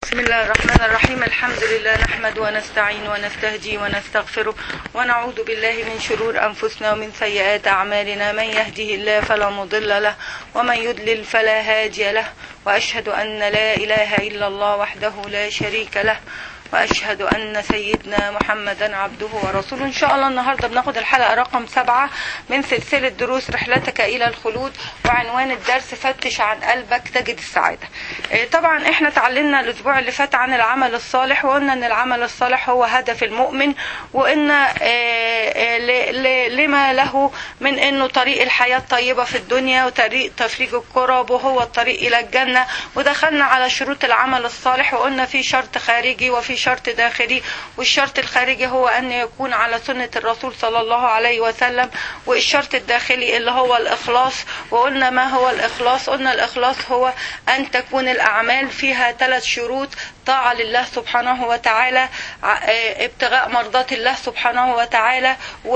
بسم الله الرحمن الرحيم الحمد لله نحمد ونستعين ونستهدي ونستغفره ونعوذ بالله من شرور أنفسنا ومن سيئات أعمالنا من يهده الله فلا مضل له ومن يضلل فلا هادي له وأشهد أن لا إله إلا الله وحده لا شريك له وأشهد أن سيدنا محمدا عبده ورسوله إن شاء الله النهاردة بناخد الحلقة رقم سبعة من سلسلة دروس رحلتك إلى الخلود وعنوان الدرس فتش عن قلبك تجد السعادة إيه طبعا احنا تعلمنا الأسبوع اللي فات عن العمل الصالح وقلنا أن العمل الصالح هو هدف المؤمن وأن إيه إيه ل- لما له من أنه طريق الحياة الطيبة في الدنيا وطريق تفريج الكرب وهو الطريق إلى الجنة ودخلنا على شروط العمل الصالح وقلنا في شرط خارجي وفي شرط داخلي والشرط الخارجي هو أن يكون على سنة الرسول صلى الله عليه وسلم والشرط الداخلي اللي هو الإخلاص وقلنا ما هو الإخلاص قلنا الإخلاص هو أن تكون الأعمال فيها ثلاث شروط طاعة لله سبحانه وتعالى ع- آه، ابتغاء مرضات الله سبحانه وتعالى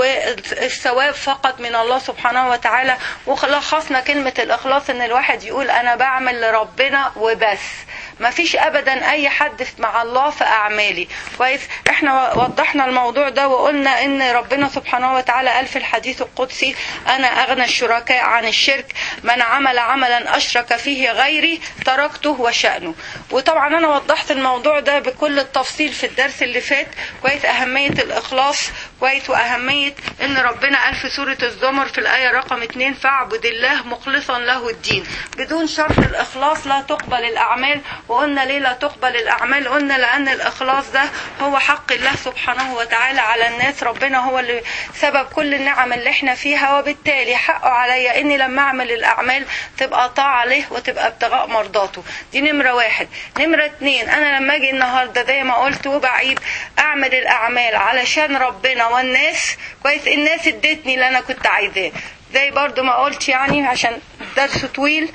والثواب فقط من الله سبحانه وتعالى ولخصنا كلمة الإخلاص إن الواحد يقول أنا بعمل لربنا وبس ما فيش ابدا اي حد مع الله في اعمالي كويس احنا وضحنا الموضوع ده وقلنا ان ربنا سبحانه وتعالى قال في الحديث القدسي انا اغنى الشركاء عن الشرك من عمل عملا اشرك فيه غيري تركته وشأنه وطبعا انا وضحت الموضوع ده بكل التفصيل في الدرس اللي فات كويس اهمية الاخلاص كويس واهمية ان ربنا قال في سورة الزمر في الاية رقم 2 فاعبد الله مخلصا له الدين بدون شرط الاخلاص لا تقبل الاعمال وقلنا ليه لا تقبل الأعمال قلنا لأن الإخلاص ده هو حق الله سبحانه وتعالى على الناس ربنا هو اللي سبب كل النعم اللي احنا فيها وبالتالي حقه عليا إني لما أعمل الأعمال تبقى طاعة له وتبقى ابتغاء مرضاته دي نمرة واحد نمرة اتنين أنا لما أجي النهاردة زي ما قلت وبعيد أعمل الأعمال علشان ربنا والناس كويس الناس ادتني اللي أنا كنت عايزاه زي برضو ما قلت يعني عشان الدرس طويل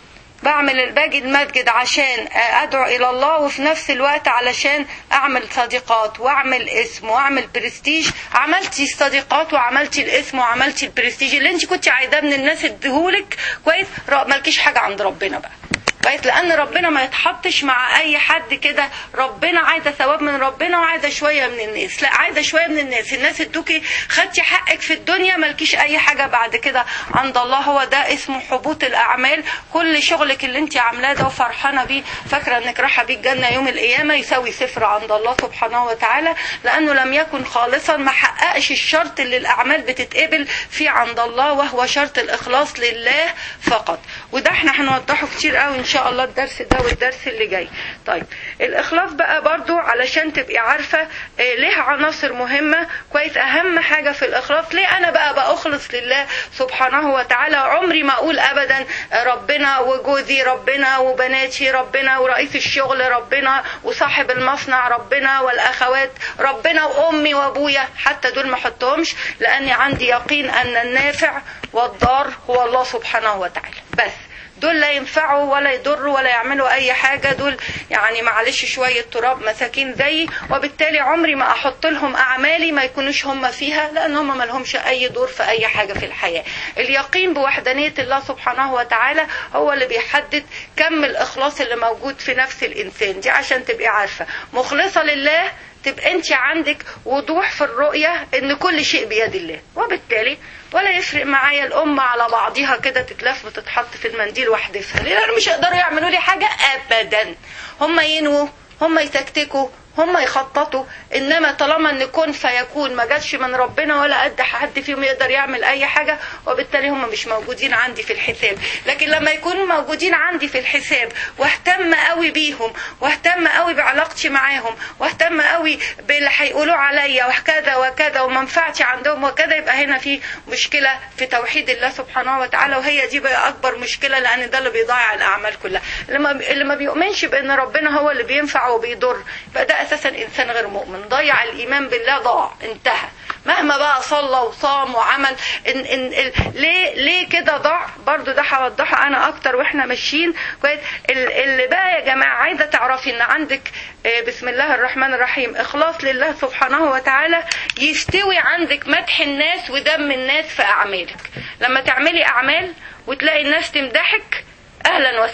بعمل باجي المسجد عشان ادعو الى الله وفي نفس الوقت علشان اعمل صديقات واعمل اسم واعمل برستيج عملتي الصديقات وعملتي الاسم وعملتي البرستيج اللي انت كنت عايزاه من الناس اديهولك كويس ر- مالكيش حاجه عند ربنا بقى كويس لان ربنا ما يتحطش مع اي حد كده ربنا عايزه ثواب من ربنا وعايزه شويه من الناس لا عايزه شويه من الناس الناس ادوكي خدتي حقك في الدنيا مالكيش اي حاجه بعد كده عند الله هو ده اسمه حبوط الاعمال كل شغلك اللي انت عاملاه ده وفرحانه بيه فاكره انك رايحه بيه الجنه يوم القيامه يساوي صفر عند الله سبحانه وتعالى لانه لم يكن خالصا ما حققش الشرط اللي الاعمال بتتقبل فيه عند الله وهو شرط الاخلاص لله فقط وده احنا هنوضحه كتير قوي ان شاء الله الدرس ده والدرس اللي جاي طيب الاخلاص بقى برضو علشان تبقي عارفه اه ليه عناصر مهمه كويس اهم حاجه في الاخلاص ليه انا بقى بأخلص لله سبحانه وتعالى عمري ما اقول ابدا ربنا وجوزي ربنا وبناتي ربنا ورئيس الشغل ربنا وصاحب المصنع ربنا والاخوات ربنا وامي وابويا حتى دول ما احطهمش لاني عندي يقين ان النافع والضار هو الله سبحانه وتعالى بس دول لا ينفعوا ولا يضروا ولا يعملوا اي حاجه دول يعني معلش شويه تراب مساكين زيي وبالتالي عمري ما احط لهم اعمالي ما يكونوش هم فيها لان هم ما لهمش اي دور في اي حاجه في الحياه اليقين بوحدانيه الله سبحانه وتعالى هو اللي بيحدد كم الاخلاص اللي موجود في نفس الانسان دي عشان تبقي عارفه مخلصه لله تبقى انت عندك وضوح في الرؤية ان كل شيء بيد الله وبالتالي ولا يفرق معايا الأمة على بعضها كده تتلف وتتحط في المنديل واحدفها لأن مش يقدروا يعملوا لي حاجة أبدا هم ينووا هم يتكتكوا هم يخططوا انما طالما ان كن فيكون ما جاتش من ربنا ولا قد حد فيهم يقدر يعمل اي حاجه وبالتالي هم مش موجودين عندي في الحساب لكن لما يكونوا موجودين عندي في الحساب واهتم قوي بيهم واهتم قوي بعلاقتي معاهم واهتم قوي باللي هيقولوا عليا وكذا وكذا ومنفعتي عندهم وكذا يبقى هنا في مشكله في توحيد الله سبحانه وتعالى وهي دي بقى اكبر مشكله لان ده اللي بيضيع الاعمال كلها اللي ما اللي ما بيؤمنش بان ربنا هو اللي بينفع وبيضر يبقى ده اساسا انسان غير مؤمن ضيع الايمان بالله ضاع انتهى مهما بقى صلى وصام وعمل إن إن ال- ليه ليه كده ضاع برضو ده هوضحه انا اكتر واحنا ماشيين كويس ال- اللي بقى يا جماعه عايزه تعرفي ان عندك آه، بسم الله الرحمن الرحيم اخلاص لله سبحانه وتعالى يستوي عندك مدح الناس وذم الناس في اعمالك لما تعملي اعمال وتلاقي الناس تمدحك اهلا وسهلا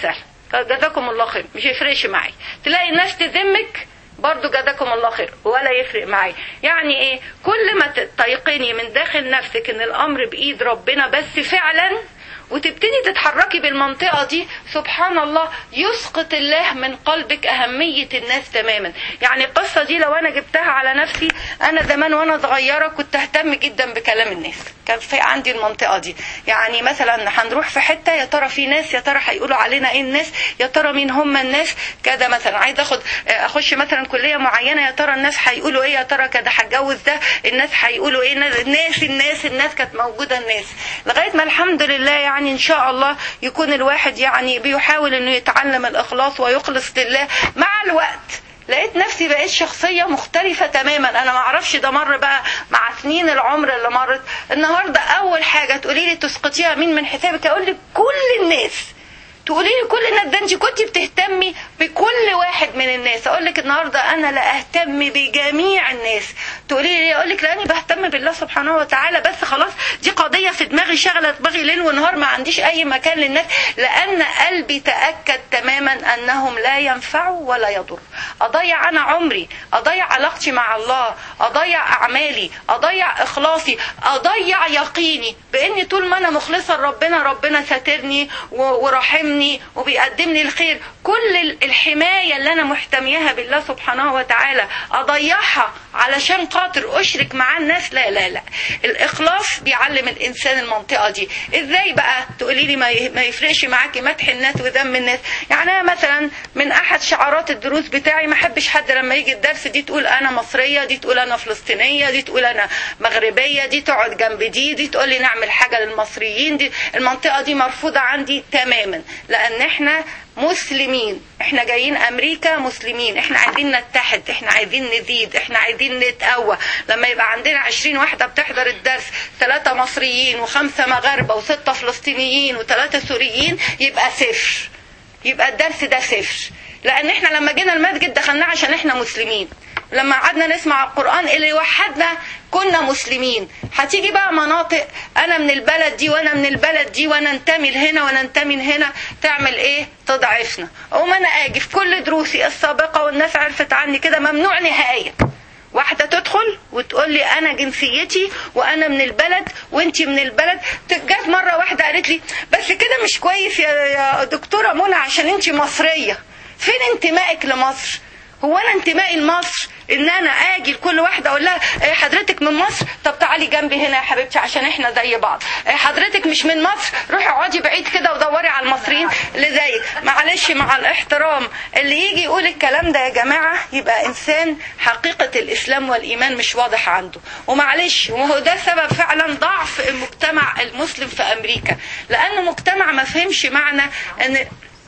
جزاكم الله خير مش يفرقش معي تلاقي الناس تذمك برضو جزاكم الله خير ولا يفرق معي يعني ايه كل ما تيقني من داخل نفسك ان الامر بايد ربنا بس فعلا وتبتدي تتحركي بالمنطقة دي سبحان الله يسقط الله من قلبك أهمية الناس تماما يعني القصة دي لو أنا جبتها على نفسي أنا زمان وأنا صغيرة كنت أهتم جدا بكلام الناس كان في عندي المنطقة دي يعني مثلا هنروح في حتة يا ترى في ناس يا ترى هيقولوا علينا ايه الناس يا ترى مين هم الناس كده مثلا عايز اخد اخش مثلا كلية معينة يا ترى الناس هيقولوا ايه يا ترى كده هتجوز ده الناس هيقولوا ايه الناس الناس الناس كانت موجودة الناس لغاية ما الحمد لله يعني ان شاء الله يكون الواحد يعني بيحاول انه يتعلم الاخلاص ويخلص لله مع الوقت لقيت نفسي بقيت شخصية مختلفة تماما انا ما اعرفش ده مر بقى مع سنين العمر اللي مرت النهاردة اول حاجة تقولي لي تسقطيها مين من حسابك اقول لك كل الناس تقولي لي كل الناس ده انت كنت بتهتمي بكل واحد من الناس اقول لك النهارده انا لا اهتم بجميع الناس تقولي لي اقول لك لاني بهتم بالله سبحانه وتعالى بس خلاص دي قضيه في دماغي شغله دماغي ليل ونهار ما عنديش اي مكان للناس لان قلبي تاكد تماما انهم لا ينفعوا ولا يضر اضيع انا عمري اضيع علاقتي مع الله اضيع اعمالي اضيع اخلاصي اضيع يقيني باني طول ما انا مخلصه لربنا ربنا ساترني ورحمني بيكرمني وبيقدم لي الخير كل الحماية اللي أنا محتميها بالله سبحانه وتعالى أضيعها علشان خاطر أشرك مع الناس لا لا لا الإخلاص بيعلم الإنسان المنطقة دي إزاي بقى تقولي لي ما يفرقش معاكي مدح الناس وذم الناس يعني أنا مثلا من أحد شعارات الدروس بتاعي ما أحبش حد لما يجي الدرس دي تقول أنا مصرية دي تقول أنا فلسطينية دي تقول أنا مغربية دي تقعد جنب دي دي تقول لي نعمل حاجة للمصريين دي المنطقة دي مرفوضة عندي تماما لان احنا مسلمين احنا جايين امريكا مسلمين احنا عايزين نتحد احنا عايزين نزيد احنا عايزين نتقوى لما يبقى عندنا عشرين واحدة بتحضر الدرس ثلاثة مصريين وخمسة مغاربة وستة فلسطينيين وثلاثة سوريين يبقى صفر يبقى الدرس ده صفر لان احنا لما جينا المسجد دخلناه عشان احنا مسلمين لما قعدنا نسمع القرآن اللي يوحدنا كنا مسلمين هتيجي بقى مناطق انا من البلد دي وانا من البلد دي وانا انتمي لهنا وانا انتمي لهنا تعمل ايه تضعفنا وما انا اجي في كل دروسي السابقة والناس عرفت عني كده ممنوع نهائيا واحدة تدخل وتقول لي أنا جنسيتي وأنا من البلد وأنت من البلد جت مرة واحدة قالت لي بس كده مش كويس يا, يا دكتورة منى عشان أنت مصرية فين انتمائك لمصر هو أنا انتمائي لمصر ان انا اجي لكل واحده اقول لها إيه حضرتك من مصر طب تعالي جنبي هنا يا حبيبتي عشان احنا زي بعض إيه حضرتك مش من مصر روحي اقعدي بعيد كده ودوري على المصريين اللي زيك معلش مع الاحترام اللي يجي يقول الكلام ده يا جماعه يبقى انسان حقيقه الاسلام والايمان مش واضح عنده ومعلش وهو ده سبب فعلا ضعف المجتمع المسلم في امريكا لانه مجتمع ما فهمش معنى ان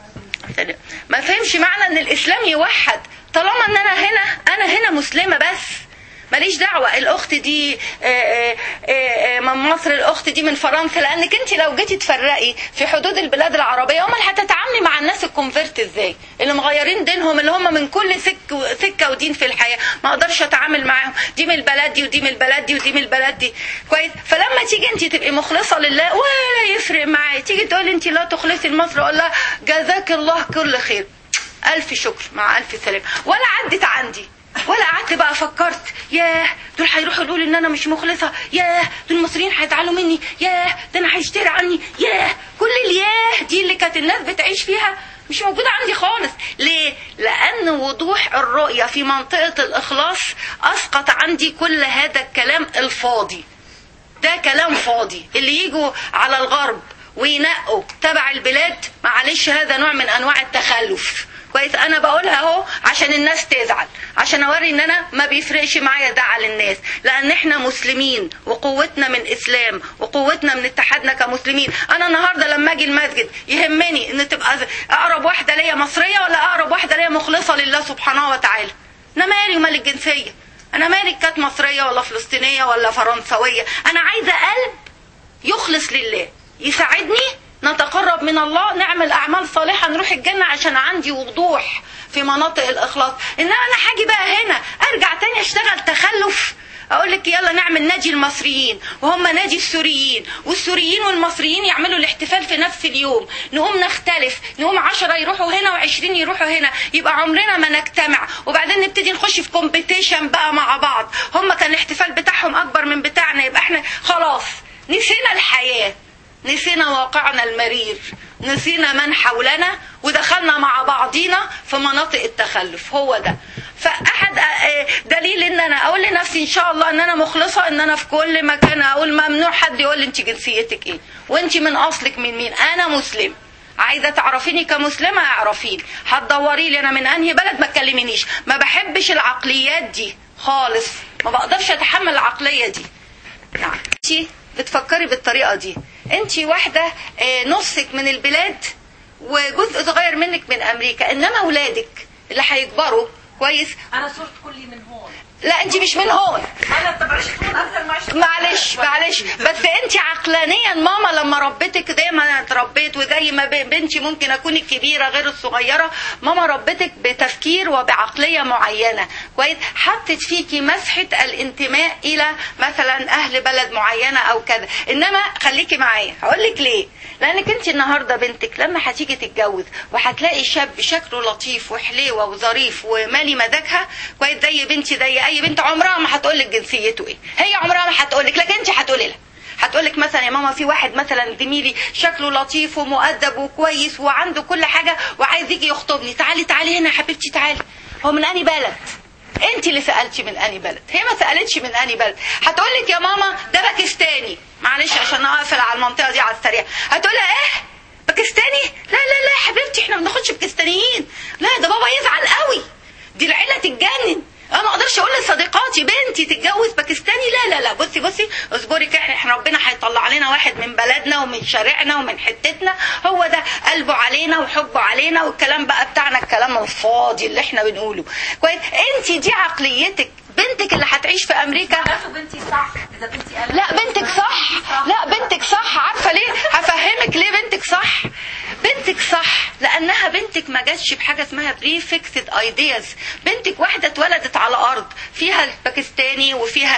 ما فهمش معنى ان الاسلام يوحد طالما ان انا هنا انا هنا مسلمه بس ماليش دعوة الأخت دي من مصر الأخت دي من فرنسا لأنك أنت لو جيتي تفرقي في حدود البلاد العربية أمال هتتعاملي مع الناس الكونفرت إزاي اللي مغيرين دينهم اللي هم من كل سك سكة ودين في الحياة ما أقدرش أتعامل معاهم دي من البلد دي ودي من البلد دي ودي من البلد دي كويس فلما تيجي أنت تبقي مخلصة لله ولا يفرق معايا تيجي تقولي أنت لا تخلصي لمصر أقول لها جزاك الله كل خير ألف شكر مع ألف سلام ولا عدت عندي ولا قعدت بقى فكرت ياه دول هيروحوا يقولوا ان انا مش مخلصه ياه دول المصريين هيزعلوا مني ياه ده انا هيشتري عني ياه كل الياه دي اللي كانت الناس بتعيش فيها مش موجودة عندي خالص ليه؟ لأن وضوح الرؤية في منطقة الإخلاص أسقط عندي كل هذا الكلام الفاضي ده كلام فاضي اللي يجوا على الغرب وينقوا تبع البلاد معلش هذا نوع من أنواع التخلف كويس انا بقولها اهو عشان الناس تزعل عشان اوري ان انا ما بيفرقش معايا زعل الناس لان احنا مسلمين وقوتنا من اسلام وقوتنا من اتحادنا كمسلمين انا النهارده لما اجي المسجد يهمني ان تبقى اقرب واحده ليا مصريه ولا اقرب واحده ليا مخلصه لله سبحانه وتعالى انا مالي ومال الجنسيه انا مالي كانت مصريه ولا فلسطينيه ولا فرنسويه انا عايزه قلب يخلص لله يساعدني نتقرب من الله نعمل اعمال صالحه نروح الجنه عشان عندي وضوح في مناطق الاخلاص انما انا هاجي بقى هنا ارجع تاني اشتغل تخلف اقول لك يلا نعمل نادي المصريين وهم نادي السوريين والسوريين والمصريين يعملوا الاحتفال في نفس اليوم نقوم نختلف نقوم عشرة يروحوا هنا وعشرين يروحوا هنا يبقى عمرنا ما نجتمع وبعدين نبتدي نخش في كومبيتيشن بقى مع بعض هم كان الاحتفال بتاعهم اكبر من بتاعنا يبقى احنا خلاص نسينا الحياه نسينا واقعنا المرير نسينا من حولنا ودخلنا مع بعضينا في مناطق التخلف هو ده فاحد دليل ان انا اقول لنفسي ان شاء الله ان انا مخلصه ان انا في كل مكان اقول ممنوع حد يقول لي انت جنسيتك ايه وانت من اصلك من مين انا مسلم عايزه تعرفيني كمسلمه اعرفيني هتدوري لي انا من انهي بلد ما تكلمينيش ما بحبش العقليات دي خالص ما بقدرش اتحمل العقليه دي نعم انت بتفكري بالطريقه دي انت واحده نصك من البلاد وجزء صغير منك من امريكا انما اولادك اللي هيكبروا كويس انا صرت كلي من هون لا انت مش من هون انا طب عشت هون اكثر ما عشت معلش معلش بس انت عقلانيا ماما لما ربتك زي ما انا اتربيت وزي ما بنتي ممكن اكون الكبيره غير الصغيره ماما ربتك بتفكير وبعقليه معينه كويس حطت فيكي مسحه الانتماء الى مثلا اهل بلد معينه او كذا انما خليكي معايا هقول لك ليه لانك انت النهارده بنتك لما هتيجي تتجوز وهتلاقي شاب شكله لطيف وحليوه وظريف ومالي مزاجها كويس زي بنتي زي اي بنت عمرها ما هتقول لك جنسيته ايه هي عمرها ما هتقول لك لكن انت هتقولي لها هتقول لك مثلا يا ماما في واحد مثلا زميلي شكله لطيف ومؤدب وكويس وعنده كل حاجه وعايز يجي يخطبني تعالي تعالي هنا يا حبيبتي تعالي هو من انهي بلد انت اللي سالتي من انهي بلد هي ما سالتش من انهي بلد هتقول لك يا ماما ده باكستاني معلش عشان اقفل على المنطقه دي على السريع هتقول لها ايه باكستاني لا لا لا يا حبيبتي احنا ما بناخدش باكستانيين لا ده بابا يزعل قوي دي العيله تتجنن انا ما اقدرش اقول لصديقاتي بنتي تتجوز باكستاني لا لا لا بصي بصي اصبري كده احنا ربنا هيطلع علينا واحد من بلدنا ومن شارعنا ومن حتتنا هو ده قلبه علينا وحبه علينا والكلام بقى بتاعنا الكلام الفاضي اللي احنا بنقوله كويس انت دي عقليتك بنتك اللي هتعيش في امريكا بنتي صح اذا بنتي قالت لا بنتك صح لا بنتك صح عارفه ليه هفهمك ليه بنتك صح بنتك صح لانها بنتك ما جاتش بحاجه اسمها بري فيكسد ايدياز بنتك واحده اتولدت على ارض فيها الباكستاني وفيها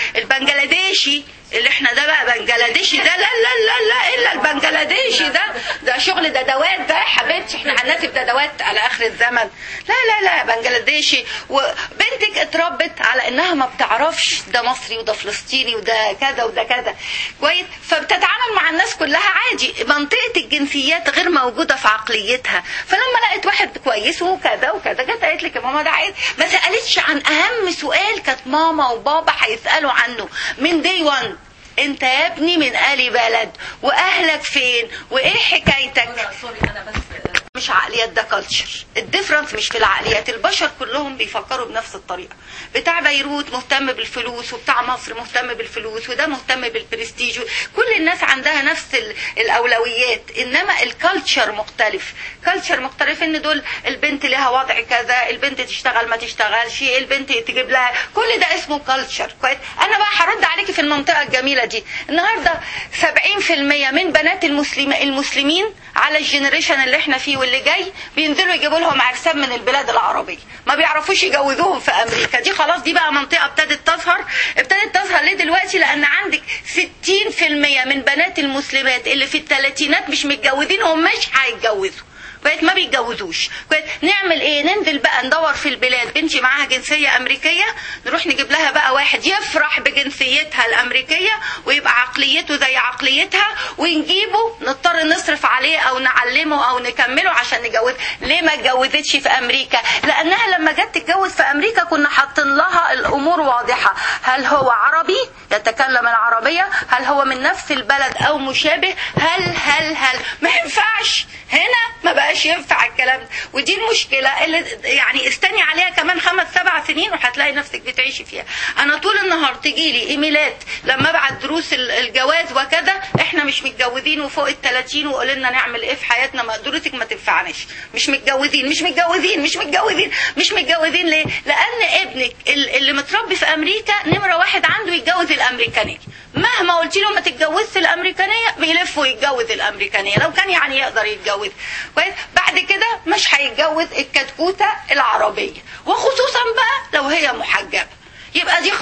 البنجلاديشي اللي احنا ده بقى بنجلاديشي ده لا لا لا لا الا البنجلاديشي ده ده شغل ددوات ده يا حبيبتي احنا هنناسب ددوات على اخر الزمن لا لا لا بنجلاديشي وبنتك اتربت على انها ما بتعرفش ده مصري وده فلسطيني وده كذا وده كذا كويس فبتتعامل مع الناس كلها عادي منطقه الجنسيات غير موجوده في عقليتها فلما لقيت واحد كويس وكذا وكذا جت قالت لك يا ماما ده عايز ما سالتش عن اهم سؤال كانت ماما وبابا هيسالوا عنه من دي 1 انت يا ابني من آل بلد واهلك فين وايه حكايتك سوري انا بس مش عقليات ده كلتشر الديفرنس مش في العقليات البشر كلهم بيفكروا بنفس الطريقه بتاع بيروت مهتم بالفلوس وبتاع مصر مهتم بالفلوس وده مهتم بالبرستيج كل الناس عندها نفس الاولويات انما الكالتشر مختلف كالتشر مختلف ان دول البنت لها وضع كذا البنت تشتغل ما تشتغلش البنت تجيب لها كل ده اسمه كالتشر كويس انا بقى هرد عليكي في المنطقه الجميله دي النهارده 70% من بنات المسلم المسلمين على الجنريشن اللي احنا فيه واللي جاي بينزلوا يجيبوا لهم عرسان من البلاد العربيه ما بيعرفوش يجوزوهم في امريكا دي خلاص دي بقى منطقه ابتدت تظهر ابتدت تظهر ليه دلوقتي لان عندك 60% من بنات المسلمات اللي في الثلاثينات مش متجوزين ومش هيتجوزوا بقت ما بيتجوزوش كويس نعمل ايه ننزل بقى ندور في البلاد بنتي معاها جنسيه امريكيه نروح نجيب لها بقى واحد يفرح بجنسيتها الامريكيه ويبقى عقليته زي عقليتها ونجيبه نضطر نصرف عليه او نعلمه او نكمله عشان نجوز ليه ما اتجوزتش في امريكا لانها لما جت تتجوز في امريكا كنا حاطين لها الامور واضحه هل هو عربي يتكلم العربيه هل هو من نفس البلد او مشابه هل هل هل ما ينفعش هنا ما بقاش ينفع الكلام ده ودي المشكله اللي يعني استني عليها كمان خمس سبع سنين وهتلاقي نفسك بتعيشي فيها انا طول النهار تجي لي ايميلات لما ابعت دروس الجواز وكذا احنا مش متجوزين وفوق ال 30 وقول لنا نعمل ايه في حياتنا مقدرتك ما تنفعناش مش متجوزين مش متجوزين مش متجوزين مش متجوزين ليه لان ابنك اللي متربي في امريكا نمره واحد عنده يتجوز الامريكانيه مهما قلت له ما تتجوزش الامريكانيه بيلف ويتجوز الامريكانيه لو كان يعني يقدر يتجوز كويس بعد كده مش هيتجوز الكتكوته العربيه وخصوصا بقى لو هي محجبه يبقى دي خلصت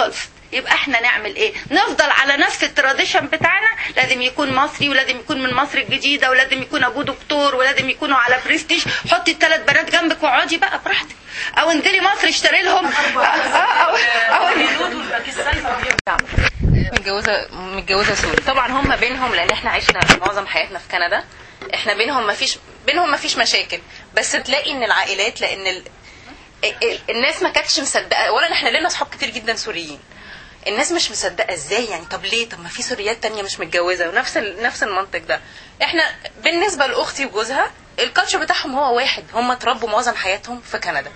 يبقى احنا نعمل ايه نفضل على نفس التراديشن بتاعنا لازم يكون مصري ولازم يكون من مصر الجديده ولازم يكون ابوه دكتور ولازم يكونوا على برستيج حطي الثلاث بنات جنبك واقعدي بقى براحتك او انزلي مصر اشتري لهم اه او او الهنود والباكستاني ما بينفعش متجوزه متجوزه سوري طبعا هم بينهم لان احنا عشنا معظم حياتنا في كندا احنا بينهم ما فيش بينهم ما فيش مشاكل بس تلاقي ان العائلات لان ال... ال- الناس ما كانتش مصدقه اولا احنا لنا اصحاب كتير جدا سوريين الناس مش مصدقه ازاي يعني طب ليه طب ما في سوريات تانية مش متجوزه ونفس ال... نفس المنطق ده احنا بالنسبه لاختي وجوزها الكالتشر بتاعهم هو واحد هم اتربوا معظم حياتهم في كندا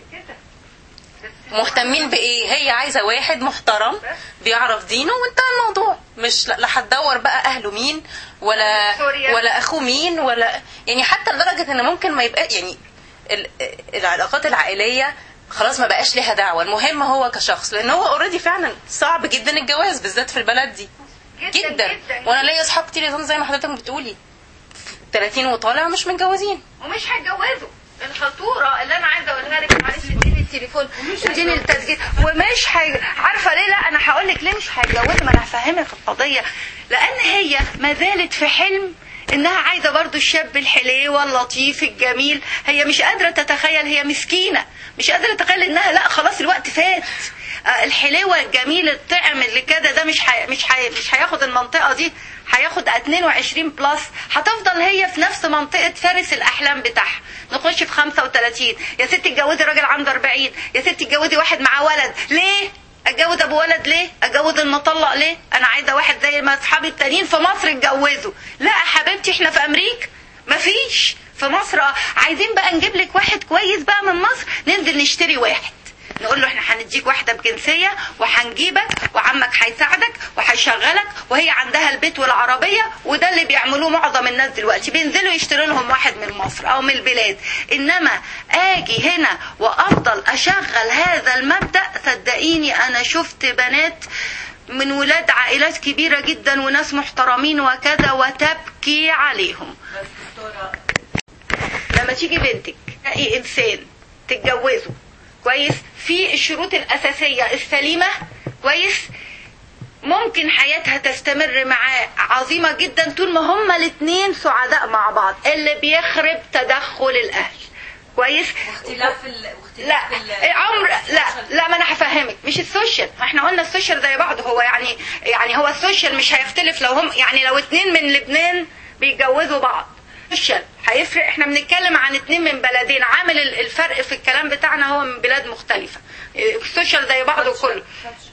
مهتمين بايه هي عايزه واحد محترم بيعرف دينه وانتهى الموضوع مش لا لا هتدور بقى اهله مين ولا سوريا. ولا اخوه مين ولا يعني حتى لدرجه ان ممكن ما يبقى يعني ال- العلاقات العائليه خلاص ما بقاش ليها دعوه المهم هو كشخص لان هو اوريدي فعلا صعب جدا الجواز بالذات في البلد دي جدا, وانا ليا اصحاب كتير يظن زي ما حضرتك بتقولي 30 وطالع مش متجوزين ومش هيتجوزوا الخطوره اللي انا عايزه اقولها لك معلش اديني التليفون اديني التسجيل ومش هي... عارفه ليه لا انا هقول لك ليه مش هيتجوزوا ما انا هفهمك القضيه لان هي ما زالت في حلم انها عايزه برضو الشاب الحليوه اللطيف الجميل هي مش قادره تتخيل هي مسكينه مش قادره تتخيل انها لا خلاص الوقت فات آه، الحليوه الجميل الطعم اللي كده ده مش حي... مش حي... مش هياخد المنطقه دي هياخد 22 بلس هتفضل هي في نفس منطقه فارس الاحلام بتاعها نخش في 35 يا ستي اتجوزي راجل عنده 40 يا ستي اتجوزي واحد معاه ولد ليه اتجوز ابو ولد ليه اتجوز المطلق ليه انا عايزه واحد زي ما اصحابي التانيين في مصر اتجوزوا لا يا حبيبتي احنا في امريكا مفيش في مصر آه. عايزين بقى نجيب لك واحد كويس بقى من مصر ننزل نشتري واحد نقول له احنا هنديك واحده بجنسيه وهنجيبك وعمك هيساعدك وهيشغلك وهي عندها البيت والعربيه وده اللي بيعملوه معظم الناس دلوقتي بينزلوا يشتروا لهم واحد من مصر او من البلاد انما اجي هنا وافضل اشغل هذا المبدا صدقيني انا شفت بنات من ولاد عائلات كبيره جدا وناس محترمين وكذا وتبكي عليهم بس دكتوره لما تيجي بنتك تلاقي انسان تتجوزه كويس في الشروط الاساسيه السليمه كويس ممكن حياتها تستمر معاه عظيمه جدا طول ما هما الاثنين سعداء مع بعض اللي بيخرب تدخل الاهل كويس اختلاف ال... لا واختلاف ال... عمر لا لا ما انا هفهمك مش السوشيال ما احنا قلنا السوشيال زي بعض هو يعني يعني هو السوشيال مش هيختلف لو هم يعني لو اتنين من لبنان بيتجوزوا بعض السوشيال هيفرق احنا بنتكلم عن اتنين من بلدين عامل ال- الفرق في الكلام بتاعنا هو من بلاد مختلفه السوشيال زي بعضه كله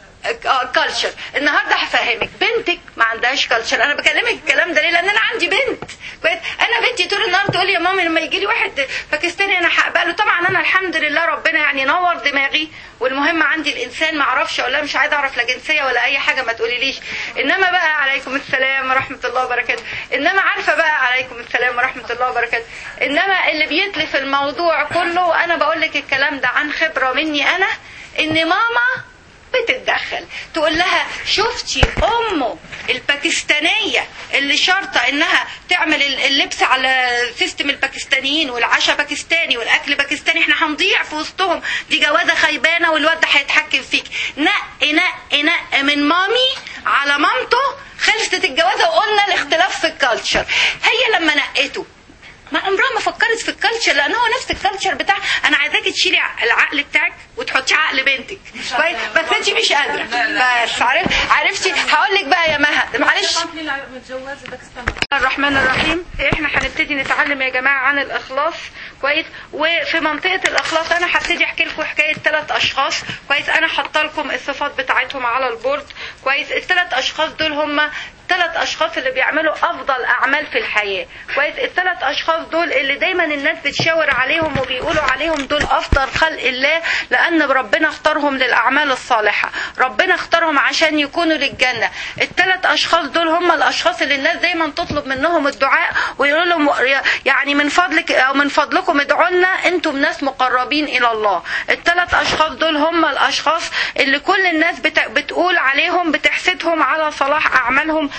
كلتشر النهارده هفهمك بنتك ما عندهاش كلتشر انا بكلمك الكلام ده ليه لان انا عندي بنت كويس انا بنتي طول النهار تقول لي يا مامي لما يجي لي واحد باكستاني انا هقبله طبعا انا الحمد لله ربنا يعني نور دماغي والمهم عندي الانسان ما اعرفش ولا مش عايزه اعرف لا جنسيه ولا اي حاجه ما تقوليليش انما بقى عليكم السلام ورحمه الله وبركاته انما عارفه بقى عليكم السلام ورحمه الله وبركاته انما اللي بيتلف الموضوع كله انا بقول لك الكلام ده عن خبره مني انا ان ماما بتتدخل تقول لها شفتي امه الباكستانيه اللي شرطه انها تعمل اللبس على سيستم الباكستانيين والعشاء باكستاني والاكل باكستاني احنا هنضيع في وسطهم دي جوازه خيبانه والواد ده هيتحكم فيك نق نق نق من مامي على مامته خلصت الجوازه وقلنا الاختلاف في الكالتشر هي لما نقته ما عمرها ما فكرت في الكالتشر لان هو نفس الكالتشر بتاع انا عايزاكي تشيلي العقل بتاعك وتحطي عقل بنتك كويس بس انت مش قادره بس عرف عرفتي هقول لك بقى يا مها معلش متجوزه باكستان الرحمن الرحيم احنا هنبتدي نتعلم يا جماعه عن الاخلاص كويس وفي منطقه الاخلاص انا هبتدي احكي لكم حكايه ثلاث اشخاص كويس انا حاطه لكم الصفات بتاعتهم على البورد كويس الثلاث اشخاص دول هم ثلاث اشخاص اللي بيعملوا افضل اعمال في الحياه كويس الثلاث اشخاص دول اللي دايما الناس بتشاور عليهم وبيقولوا عليهم دول افضل خلق الله لان ربنا اختارهم للاعمال الصالحه ربنا اختارهم عشان يكونوا للجنه الثلاث اشخاص دول هم الاشخاص اللي الناس دايما تطلب منهم الدعاء ويقولوا لهم يعني من فضلك او من فضلكم ادعوا لنا انتم ناس مقربين الى الله الثلاث اشخاص دول هم الاشخاص اللي كل الناس بت- بتقول عليهم بتحسدهم على صلاح اعمالهم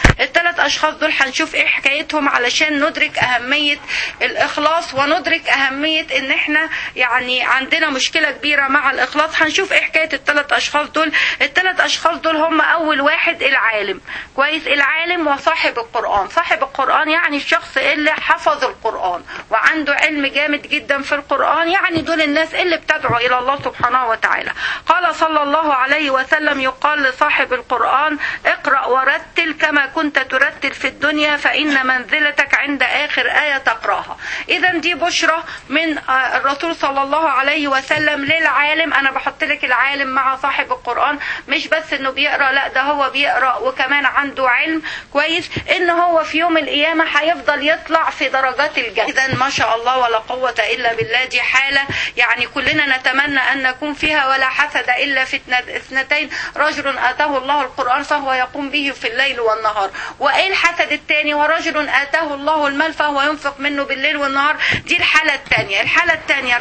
الثلاث اشخاص دول هنشوف ايه حكايتهم علشان ندرك اهميه الاخلاص وندرك اهميه ان احنا يعني عندنا مشكله كبيره مع الاخلاص هنشوف ايه حكايه الثلاث اشخاص دول الثلاث اشخاص دول هم اول واحد العالم كويس العالم وصاحب القران صاحب القران يعني الشخص اللي حفظ القران وعنده علم جامد جدا في القران يعني دول الناس اللي بتدعو الى الله سبحانه وتعالى قال صلى الله عليه وسلم يقال لصاحب القران اقرا ورتل كما كنت ترتل في الدنيا فان منزلتك عند اخر ايه تقراها اذا دي بشرى من آه، الرسول صلى الله عليه وسلم للعالم انا بحط لك العالم مع صاحب القران مش بس انه بيقرا لا ده هو بيقرا وكمان عنده علم كويس ان هو في يوم القيامه هيفضل يطلع في درجات الجنه اذا ما شاء الله ولا قوه الا بالله دي حاله يعني كلنا نتمنى ان نكون فيها ولا حسد الا في اثنت- اثنتين رجل اتاه الله القران فهو يقوم به في الليل والنهار وايه الحسد الثاني ورجل اتاه الله المال فهو ينفق منه بالليل والنهار دي الحاله الثانيه الحاله الثانيه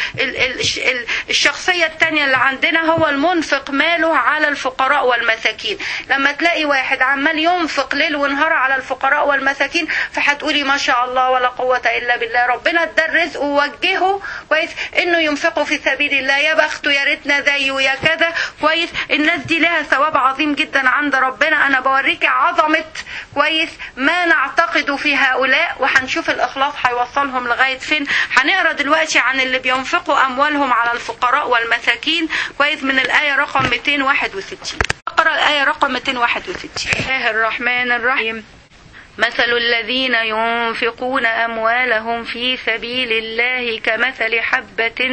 الشخصيه الثانيه اللي عندنا هو المنفق ماله على الفقراء والمساكين لما تلاقي واحد عمال ينفق ليل ونهار على الفقراء والمساكين فهتقولي ما شاء الله ولا قوه الا بالله ربنا ادى الرزق ووجهه كويس انه ينفقوا في سبيل الله يا بخته يا ريتنا زيه يا كذا كويس الناس دي لها ثواب عظيم جدا عند ربنا انا بوريك عظمه كويس ما نعتقد في هؤلاء وهنشوف الاخلاص هيوصلهم لغايه فين هنقرا دلوقتي عن اللي بينفقوا اموالهم على الفقراء والمساكين كويس من الايه رقم 261 اقرا الايه رقم 261 الله الرحمن الرحيم مثل الذين ينفقون أموالهم في سبيل الله كمثل حبة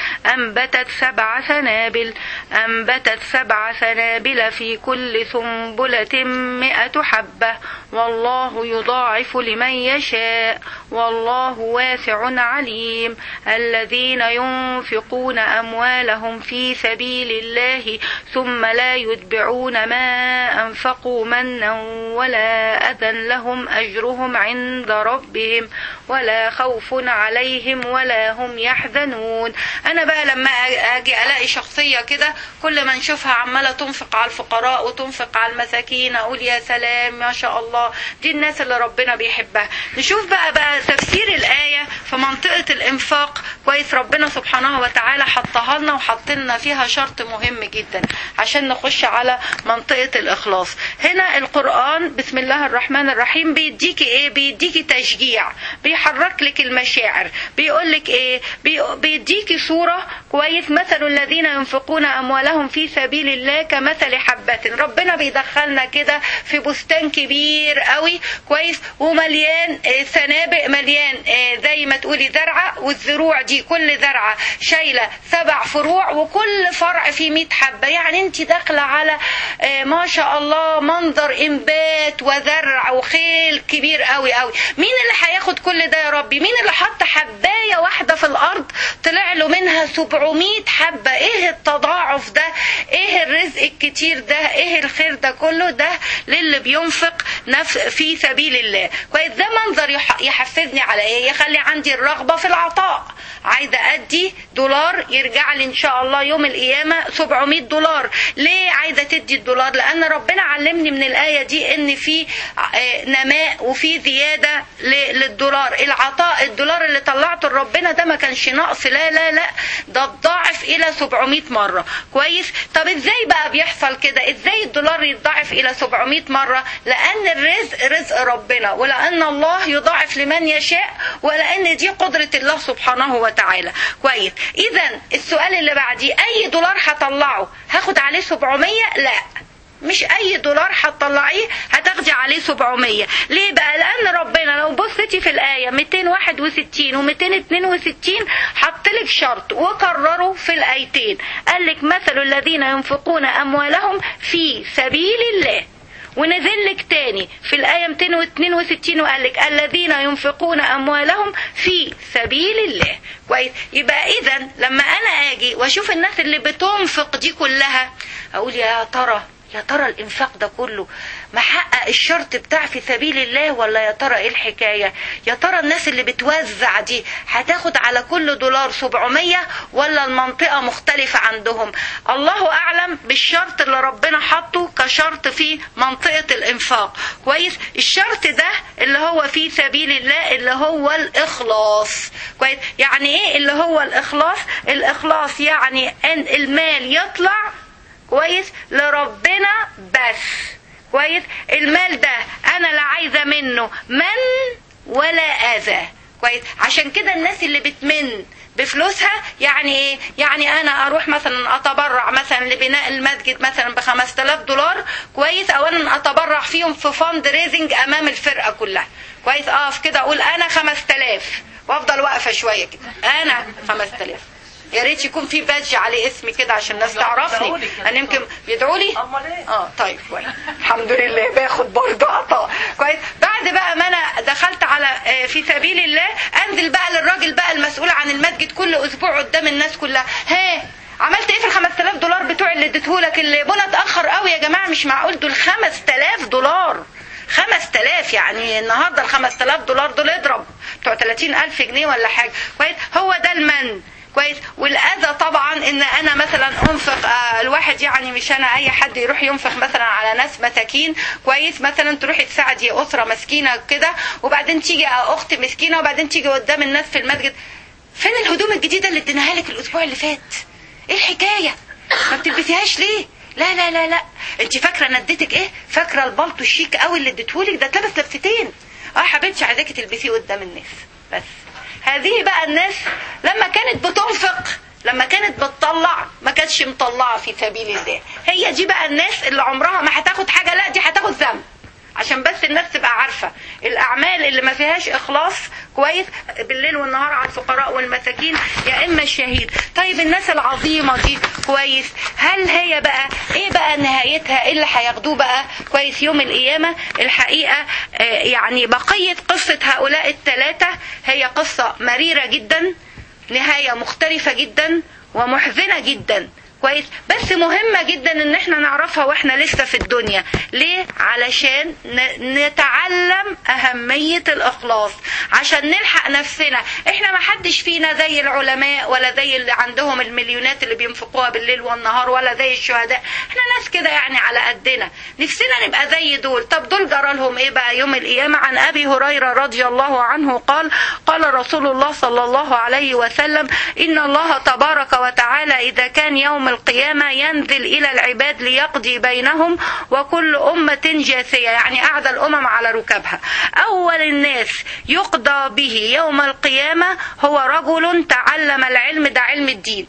أنبتت سبع سنابل أنبتت سبع سنابل في كل سنبلة مئة حبة والله يضاعف لمن يشاء والله واسع عليم الذين ينفقون أموالهم في سبيل الله ثم لا يتبعون ما أنفقوا منا ولا أذى لهم أجرهم عند ربهم ولا خوف عليهم ولا هم يحزنون أنا بقى لما أجي ألاقي شخصية كده كل ما نشوفها عمالة تنفق على الفقراء وتنفق على المساكين أقول يا سلام ما شاء الله دي الناس اللي ربنا بيحبها نشوف بقى بقى تفسير الآية في منطقة الإنفاق كويس ربنا سبحانه وتعالى حطها لنا وحط لنا فيها شرط مهم جدا عشان نخش على منطقة الإخلاص هنا القرآن بسم الله الرحمن الرحيم بيديكي إيه بيديكي تشجيع بيحرك لك المشاعر بيقول لك إيه بي- بيديكي صورة كويس مثل الذين ينفقون أموالهم في سبيل الله كمثل حبة ربنا بيدخلنا كده في بستان كبير قوي كويس ومليان آه، سنابق مليان آه، زي ما تقولي زرعة والزروع دي كل زرعة شايلة سبع فروع وكل فرع فيه 100 حبة يعني انت داخلة على آه، ما شاء الله منظر انبات وزرع وخيل كبير قوي قوي مين اللي هياخد كل ده يا ربي مين اللي حط حباية واحدة في الارض طلع له منها 700 حبة ايه التضاعف ده ايه الرزق الكتير ده ايه الخير ده كله ده للي بينفق نفس في سبيل الله كويس ده منظر يح- يحفزني على ايه يخلي عندي الرغبة في العطاء عايزة ادي دولار يرجع لي ان شاء الله يوم القيامة 700 دولار ليه عايزة تدي الدولار لان ربنا علمني من الاية دي ان في آه، نماء وفي زيادة ل- للدولار العطاء الدولار اللي طلعته لربنا ده ما كانش نقص لا لا لا ده اتضاعف الى 700 مرة كويس طب ازاي بقى بيحصل كده ازاي الدولار يتضاعف الى 700 مرة لان الرزق رزق ربنا ولان الله يضاعف لمن يشاء ولان دي قدرة الله سبحانه وتعالى كويس اذا السؤال اللي بعديه اي دولار هطلعه هاخد عليه 700 لا مش اي دولار هتطلعيه هتاخدي عليه 700 ليه بقى لان ربنا لو بصيتي في الايه 261 و262 حط لك شرط وكرره في الايتين قال لك مثل الذين ينفقون اموالهم في سبيل الله ونزل لك تاني في الآية 262 وقال لك الذين ينفقون أموالهم في سبيل الله كويس يبقى إذا لما أنا أجي وأشوف الناس اللي بتنفق دي كلها أقول يا ترى يا ترى الانفاق ده كله محقق الشرط بتاع في سبيل الله ولا يا ترى ايه الحكايه يا ترى الناس اللي بتوزع دي هتاخد على كل دولار 700 ولا المنطقه مختلفه عندهم الله اعلم بالشرط اللي ربنا حطه كشرط في منطقه الانفاق كويس الشرط ده اللي هو في سبيل الله اللي هو الاخلاص كويس يعني ايه اللي هو الاخلاص الاخلاص يعني ان المال يطلع كويس لربنا بس كويس المال ده انا لا عايزه منه من ولا اذى كويس عشان كده الناس اللي بتمن بفلوسها يعني ايه يعني انا اروح مثلا اتبرع مثلا لبناء المسجد مثلا ب 5000 دولار كويس او انا اتبرع فيهم في فند ريزنج امام الفرقه كلها كويس اقف كده اقول انا 5000 وافضل واقفه شويه كده انا 5000 يا ريت يكون في بادج عليه اسمي كده عشان الناس تعرفني انا يمكن بيدعوا لي امال ايه اه طيب كويس الحمد لله باخد برضه عطاء كويس بعد بقى ما انا دخلت على آه، في سبيل الله انزل بقى للراجل بقى المسؤول عن المسجد كل اسبوع قدام الناس كلها ها عملت ايه في ال 5000 دولار بتوع اللي اديتهولك اللي بنا اتاخر قوي يا جماعه مش معقول دول 5000 دولار 5000 يعني النهارده ال 5000 دولار دول اضرب بتوع 30000 جنيه ولا حاجه كويس هو ده المن كويس والاذى طبعا ان انا مثلا انفق آه الواحد يعني مش انا اي حد يروح ينفق مثلا على ناس مساكين كويس مثلا تروحي تساعدي اسره مسكينه كده وبعدين تيجي اخت مسكينه وبعدين تيجي قدام الناس في المسجد فين الهدوم الجديده اللي اديناها لك الاسبوع اللي فات ايه الحكايه ما بتلبسيهاش ليه لا لا لا لا انت فاكره انا اديتك ايه فاكره البلطو الشيك قوي اللي اديتهولك ده اتلبس لبستين اه حبيبتي عايزاكي تلبسيه قدام الناس بس هذه بقى الناس لما كانت بتنفق لما كانت بتطلع ما كانتش مطلعه في سبيل الله هي دي بقى الناس اللي عمرها ما هتاخد حاجه لا دي هتاخد ذنب عشان بس الناس تبقى عارفه الاعمال اللي ما فيهاش اخلاص كويس بالليل والنهار على الفقراء والمساكين يا اما الشهيد طيب الناس العظيمه دي كويس هل هي بقى ايه بقى نهايتها ايه اللي هياخدوه بقى كويس يوم القيامه الحقيقه آه، يعني بقيه قصه هؤلاء الثلاثه هي قصه مريره جدا نهايه مختلفه جدا ومحزنه جدا كويس بس مهمة جدا ان احنا نعرفها واحنا لسه في الدنيا ليه علشان ن- نتعلم اهمية الاخلاص عشان نلحق نفسنا احنا ما حدش فينا زي العلماء ولا زي اللي عندهم المليونات اللي بينفقوها بالليل والنهار ولا زي الشهداء احنا ناس كده يعني على قدنا نفسنا نبقى زي دول طب دول جرى لهم ايه بقى يوم القيامة عن ابي هريرة رضي الله عنه قال قال رسول الله صلى الله عليه وسلم ان الله تبارك وتعالى اذا كان يوم القيامة ينزل الى العباد ليقضي بينهم وكل امة جاثية يعني قاعد الامم على ركبها اول الناس يقضى به يوم القيامة هو رجل تعلم العلم ده علم الدين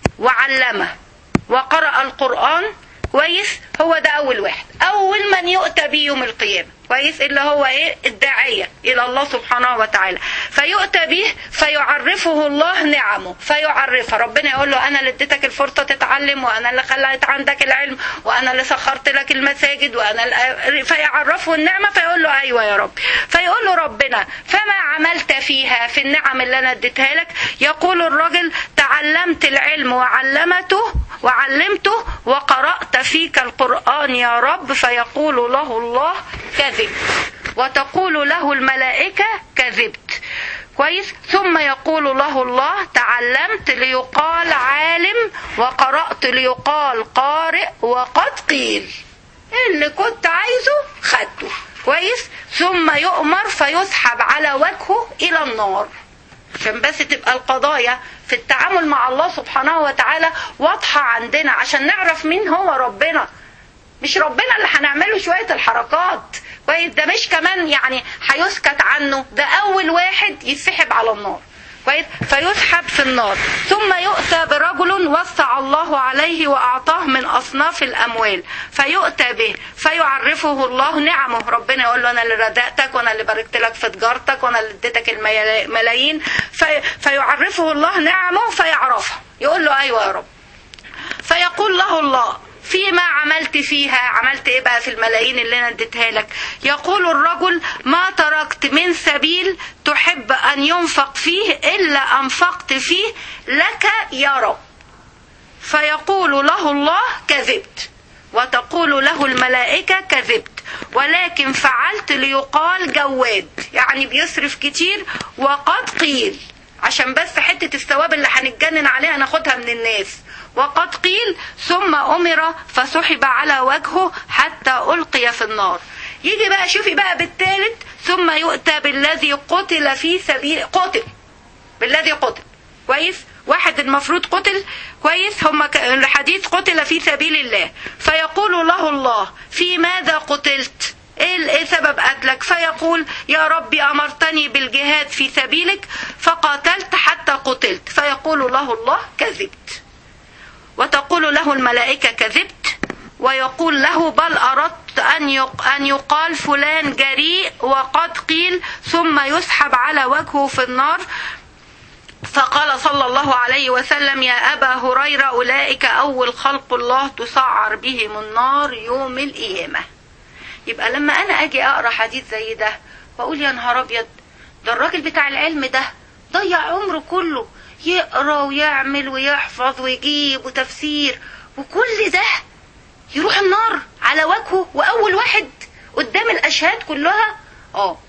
وعلمه وقرأ القرآن كويس هو ده أول واحد أول من يؤتى به يوم القيامة كويس اللي هو إيه الداعية إلى الله سبحانه وتعالى فيؤتى به فيعرفه الله نعمه فيعرفها ربنا يقول له أنا اللي اديتك الفرصة تتعلم وأنا اللي خليت عندك العلم وأنا اللي سخرت لك المساجد وأنا اللي فيعرفه النعمة فيقول له أيوة يا رب فيقول له ربنا فما عملت فيها في النعم اللي أنا اديتها لك يقول الرجل تعلمت العلم وعلمته وعلمته وقرأت فيك القرآن يا رب فيقول له الله كذب وتقول له الملائكة كذبت كويس ثم يقول له الله تعلمت ليقال عالم وقرأت ليقال قارئ وقد قيل اللي كنت عايزه خدته كويس ثم يؤمر فيسحب على وجهه إلى النار عشان بس تبقى القضايا في التعامل مع الله سبحانه وتعالى واضحة عندنا عشان نعرف مين هو ربنا مش ربنا اللي هنعمله شوية الحركات كويس ده مش كمان يعني هيسكت عنه ده أول واحد يتسحب على النار كويس فيسحب في النار ثم يؤتى برجل وسع الله عليه وأعطاه من أصناف الأموال فيؤتى به فيعرفه الله نعمه ربنا يقول له أنا اللي رزقتك وأنا اللي باركت لك في تجارتك وأنا اللي اديتك الملايين في فيعرفه الله نعمه فيعرفها يقول له أيوة يا رب فيقول له الله فيما عملت فيها عملت ايه بقى في الملايين اللي انا اديتها لك يقول الرجل ما تركت من سبيل تحب ان ينفق فيه الا انفقت فيه لك يا رب فيقول له الله كذبت وتقول له الملائكة كذبت ولكن فعلت ليقال جواد يعني بيصرف كتير وقد قيل عشان بس حتة الثواب اللي هنتجنن عليها ناخدها من الناس وقد قيل ثم أمر فسحب على وجهه حتى ألقي في النار يجي بقى شوفي بقى بالثالث ثم يؤتى بالذي قتل في سبيل قتل بالذي قتل كويس واحد المفروض قتل كويس هم ك- الحديث قتل في سبيل الله فيقول له الله في ماذا قتلت ايه ال- إيه سبب قتلك فيقول يا ربي امرتني بالجهاد في سبيلك فقاتلت حتى قتلت فيقول له الله كذبت وتقول له الملائكة كذبت ويقول له بل أردت أن يق- أن يقال فلان جريء وقد قيل ثم يسحب على وجهه في النار فقال صلى الله عليه وسلم يا أبا هريرة أولئك أول خلق الله تسعر بهم النار يوم القيامة يبقى لما أنا أجي أقرأ حديث زي ده وأقول يا نهار أبيض ده الراجل بتاع العلم ده ضيع عمره كله يقرأ ويعمل ويحفظ ويجيب وتفسير وكل ده يروح النار على وجهه وأول واحد قدام الأشهاد كلها اه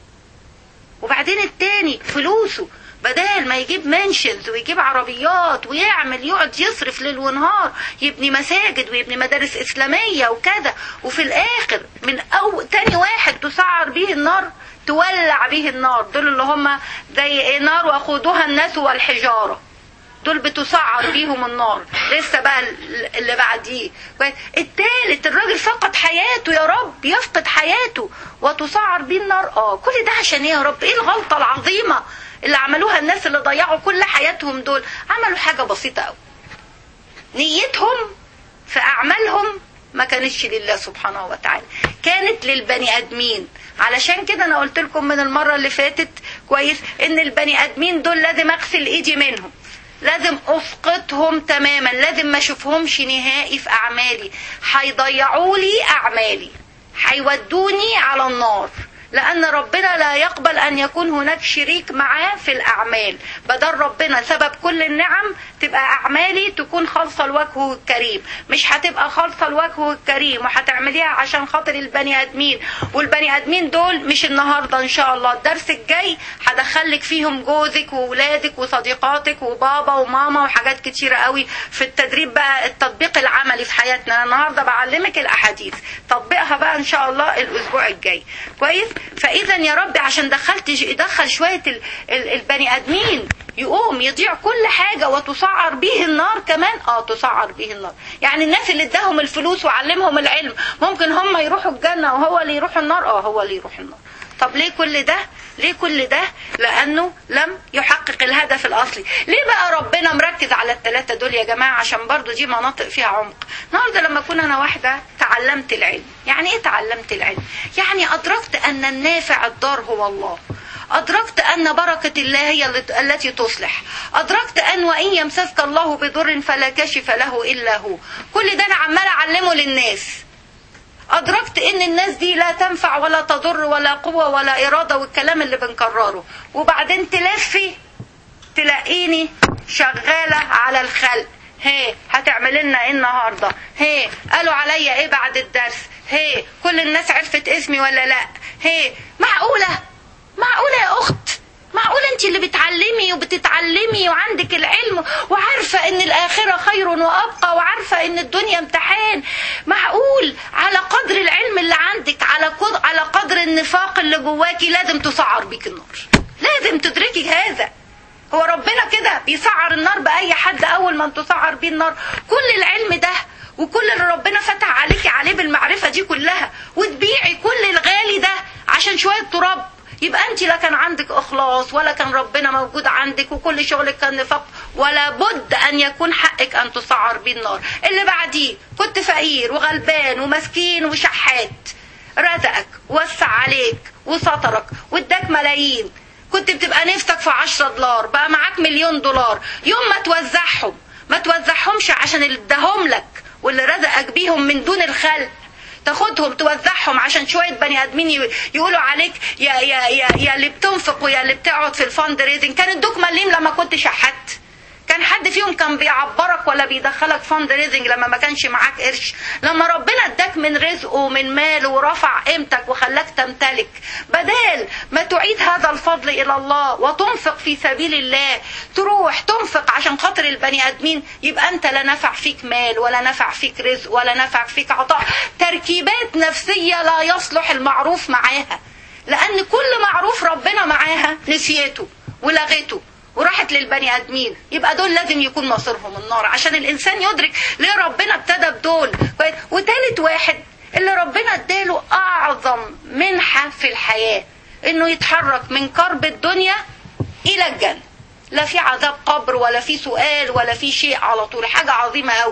وبعدين التاني فلوسه بدل ما يجيب منشنز ويجيب عربيات ويعمل يقعد يصرف ليل ونهار يبني مساجد ويبني مدارس إسلامية وكذا وفي الآخر من أو تاني واحد تسعر به النار تولع به النار دول اللي هم زي إيه نار وقودها الناس والحجارة دول بتسعر بيهم النار لسه بقى اللي بعديه التالت الراجل فقد حياته يا رب يفقد حياته وتسعر بيه النار اه كل ده عشان ايه يا رب ايه الغلطه العظيمه اللي عملوها الناس اللي ضيعوا كل حياتهم دول عملوا حاجه بسيطه قوي نيتهم في اعمالهم ما كانتش لله سبحانه وتعالى كانت للبني ادمين علشان كده انا قلت لكم من المره اللي فاتت كويس ان البني ادمين دول لازم اغسل ايدي منهم لازم اسقطهم تماما لازم ما اشوفهمش نهائي في اعمالي هيضيعوا لي اعمالي هيودوني على النار لأن ربنا لا يقبل أن يكون هناك شريك معاه في الأعمال بدل ربنا سبب كل النعم تبقى أعمالي تكون خالصة لوجهه الكريم مش هتبقى خالصة لوجهه الكريم وهتعمليها عشان خاطر البني آدمين والبني آدمين دول مش النهاردة إن شاء الله الدرس الجاي هدخلك فيهم جوزك وولادك وصديقاتك وبابا وماما وحاجات كتيرة قوي في التدريب بقى التطبيق العملي في حياتنا أنا النهاردة بعلمك الأحاديث تطبيقها بقى إن شاء الله الأسبوع الجاي كويس فاذا يا رب عشان دخلت دخل شويه ال ال البني ادمين يقوم يضيع كل حاجه وتسعر به النار كمان اه تسعر به النار يعني الناس اللي اداهم الفلوس وعلمهم العلم ممكن هم يروحوا الجنه وهو اللي يروح النار اه هو اللي يروح النار طب ليه كل ده ليه كل ده لانه لم يحقق الهدف الاصلي ليه بقى ربنا مركز على الثلاثه دول يا جماعه عشان برضو دي مناطق فيها عمق النهارده لما اكون انا واحده تعلمت العلم يعني ايه تعلمت العلم يعني ادركت ان النافع الضار هو الله أدركت أن بركة الله هي التي تصلح أدركت أن وإن يمسسك الله بضر فلا كاشف له إلا هو كل ده أنا عمال أعلمه للناس أدركت إن الناس دي لا تنفع ولا تضر ولا قوة ولا إرادة والكلام اللي بنكرره وبعدين تلفي تلاقيني شغالة على الخلق هي هتعمل لنا ايه النهارده هي قالوا عليا ايه بعد الدرس هي كل الناس عرفت اسمي ولا لا هي معقوله معقوله يا اخت معقولة انت اللي بتعلمي وبتتعلمي وعندك العلم وعارفة ان الاخرة خير وابقى وعارفة ان الدنيا امتحان معقول على قدر العلم اللي عندك على قدر, على قدر النفاق اللي جواكي لازم تسعر بيك النار لازم تدركي هذا هو ربنا كده بيسعر النار بأي حد أول ما تسعر بيه النار كل العلم ده وكل اللي ربنا فتح عليكي عليه بالمعرفة دي كلها وتبيعي كل الغالي ده عشان شوية تراب يبقى انت لا كان عندك اخلاص ولا كان ربنا موجود عندك وكل شغلك كان نفاق ولا بد ان يكون حقك ان تسعر بيه النار اللي بعديه كنت فقير وغلبان ومسكين وشحات رزقك وسع عليك وسترك واداك ملايين كنت بتبقى نفسك في 10 دولار بقى معاك مليون دولار يوم ما توزعهم ما توزعهمش عشان اللي اداهم لك واللي رزقك بيهم من دون الخلق تاخدهم توزعهم عشان شويه بني ادمين يقولوا عليك يا يا يا يا اللي بتنفق ويا اللي بتقعد في الفند ريزنج كان ادوك مليم لما كنت شحت كان كان حد فيهم كان بيعبرك ولا بيدخلك فند ريزنج لما ما كانش معاك قرش لما ربنا اداك من رزقه ومن ماله ورفع قيمتك وخلاك تمتلك بدال ما تعيد هذا الفضل الى الله وتنفق في سبيل الله تروح تنفق عشان خاطر البني ادمين يبقى انت لا نفع فيك مال ولا نفع فيك رزق ولا نفع فيك عطاء تركيبات نفسيه لا يصلح المعروف معاها لان كل معروف ربنا معاها نسيته ولغته وراحت للبني ادمين يبقى دول لازم يكون مصيرهم النار عشان الانسان يدرك ليه ربنا ابتدى بدول كويس؟ وتالت واحد اللي ربنا اداله اعظم منحه في الحياه انه يتحرك من كرب الدنيا الى الجنه لا في عذاب قبر ولا في سؤال ولا في شيء على طول حاجه عظيمه قوي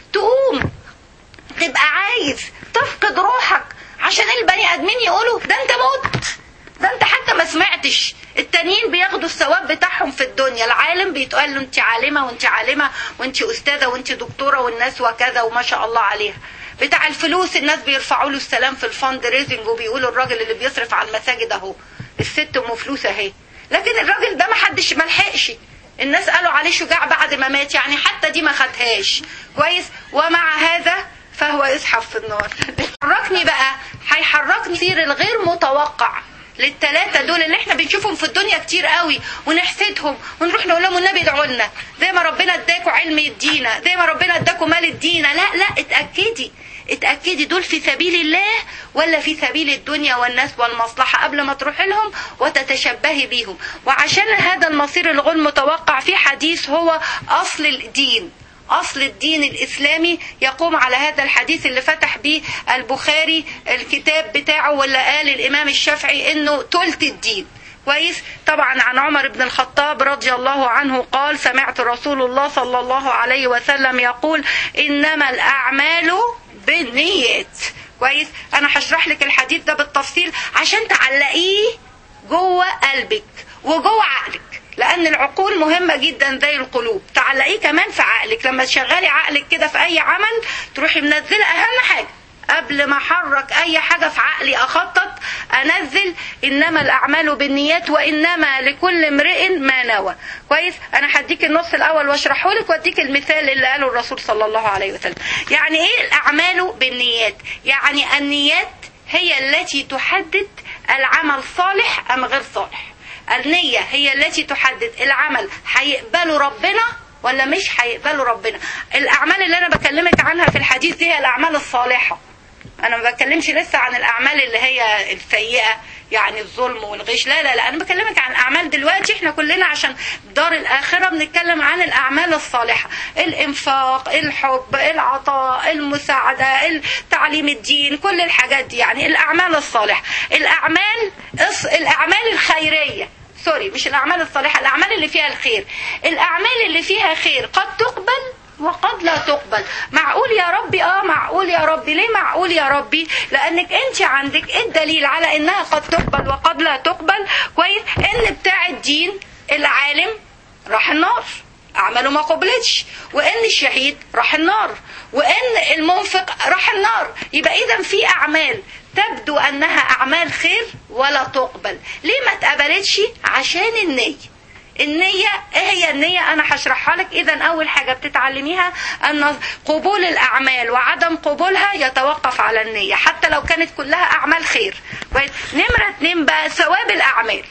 تقوم تبقى عايز تفقد روحك عشان البني ادمين يقولوا ده انت مت ده انت حتى ما سمعتش التانيين بياخدوا الثواب بتاعهم في الدنيا العالم بيتقال له انت عالمه وانت عالمه وانت استاذه وانت دكتوره والناس وكذا وما شاء الله عليها بتاع الفلوس الناس بيرفعوا له السلام في الفند ريزنج وبيقولوا الراجل اللي بيصرف على المساجد اهو الست ام فلوس اهي لكن الراجل ده ما حدش ما لحقش الناس قالوا عليه شجاع بعد ما مات يعني حتى دي ما خدهاش كويس ومع هذا فهو يزحف في النار حركني بقى هيحركني سير الغير متوقع للثلاثة دول اللي احنا بنشوفهم في الدنيا كتير قوي ونحسدهم ونروح نقول لهم النبي ادعوا لنا زي ما ربنا اداكوا علم يدينا زي ما ربنا اداكوا مال يدينا لا لا اتأكدي اتأكدي دول في سبيل الله ولا في سبيل الدنيا والناس والمصلحة قبل ما تروحي لهم وتتشبهي بيهم وعشان هذا المصير الغير متوقع في حديث هو أصل الدين أصل الدين الإسلامي يقوم على هذا الحديث اللي فتح به البخاري الكتاب بتاعه ولا قال الإمام الشافعي إنه تلت الدين كويس طبعا عن عمر بن الخطاب رضي الله عنه قال سمعت رسول الله صلى الله عليه وسلم يقول إنما الأعمال بالنيات كويس أنا هشرح لك الحديث ده بالتفصيل عشان تعلقيه جوه قلبك وجوه عقلك لان العقول مهمه جدا زي القلوب تعلقيه كمان في عقلك لما تشغلي عقلك كده في اي عمل تروحي منزله اهم حاجه قبل ما احرك اي حاجه في عقلي اخطط انزل انما الاعمال بالنيات وانما لكل امرئ ما نوى كويس انا هديك النص الاول واشرحه لك واديك المثال اللي قاله الرسول صلى الله عليه وسلم يعني ايه الاعمال بالنيات يعني النيات هي التي تحدد العمل صالح ام غير صالح النية هي التي تحدد العمل هيقبله ربنا ولا مش هيقبله ربنا الأعمال اللي أنا بكلمك عنها في الحديث دي هي الأعمال الصالحة أنا ما بتكلمش لسه عن الأعمال اللي هي السيئة يعني الظلم والغش لا لا لا أنا بكلمك عن أعمال دلوقتي إحنا كلنا عشان دار الآخرة بنتكلم عن الأعمال الصالحة الإنفاق الحب العطاء المساعدة تعليم الدين كل الحاجات دي يعني الأعمال الصالحة الأعمال الأعمال الخيرية سوري مش الأعمال الصالحة الأعمال اللي فيها الخير الأعمال اللي فيها خير قد تقبل وقد لا تقبل معقول يا ربي اه معقول يا ربي ليه معقول يا ربي لانك انت عندك ايه الدليل على انها قد تقبل وقد لا تقبل كويس ان بتاع الدين العالم راح النار اعماله ما قبلتش وان الشهيد راح النار وان المنفق راح النار يبقى اذا في اعمال تبدو انها اعمال خير ولا تقبل ليه ما اتقبلتش عشان النيه النية ايه هي النية انا هشرحها لك اذا اول حاجة بتتعلميها ان قبول الاعمال وعدم قبولها يتوقف على النية حتى لو كانت كلها اعمال خير نمرة اتنين بقى ثواب الاعمال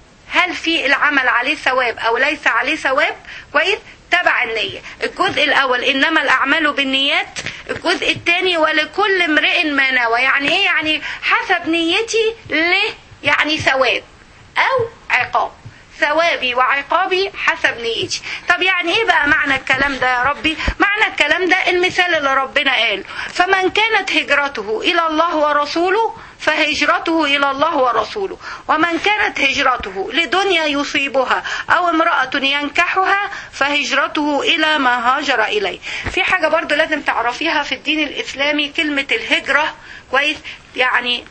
هل في العمل عليه ثواب او ليس عليه ثواب كويس تبع النية الجزء الأول إنما الأعمال بالنيات الجزء الثاني ولكل امرئ ما نوى يعني إيه يعني حسب نيتي له يعني ثواب أو عقاب ثوابي وعقابي حسب نيتي طب يعني ايه بقى معنى الكلام ده يا ربي معنى الكلام ده المثال اللي ربنا قال فمن كانت هجرته الى الله ورسوله فهجرته الى الله ورسوله ومن كانت هجرته لدنيا يصيبها او امراه ينكحها فهجرته الى ما هاجر اليه في حاجه برضو لازم تعرفيها في الدين الاسلامي كلمه الهجره كويس يعني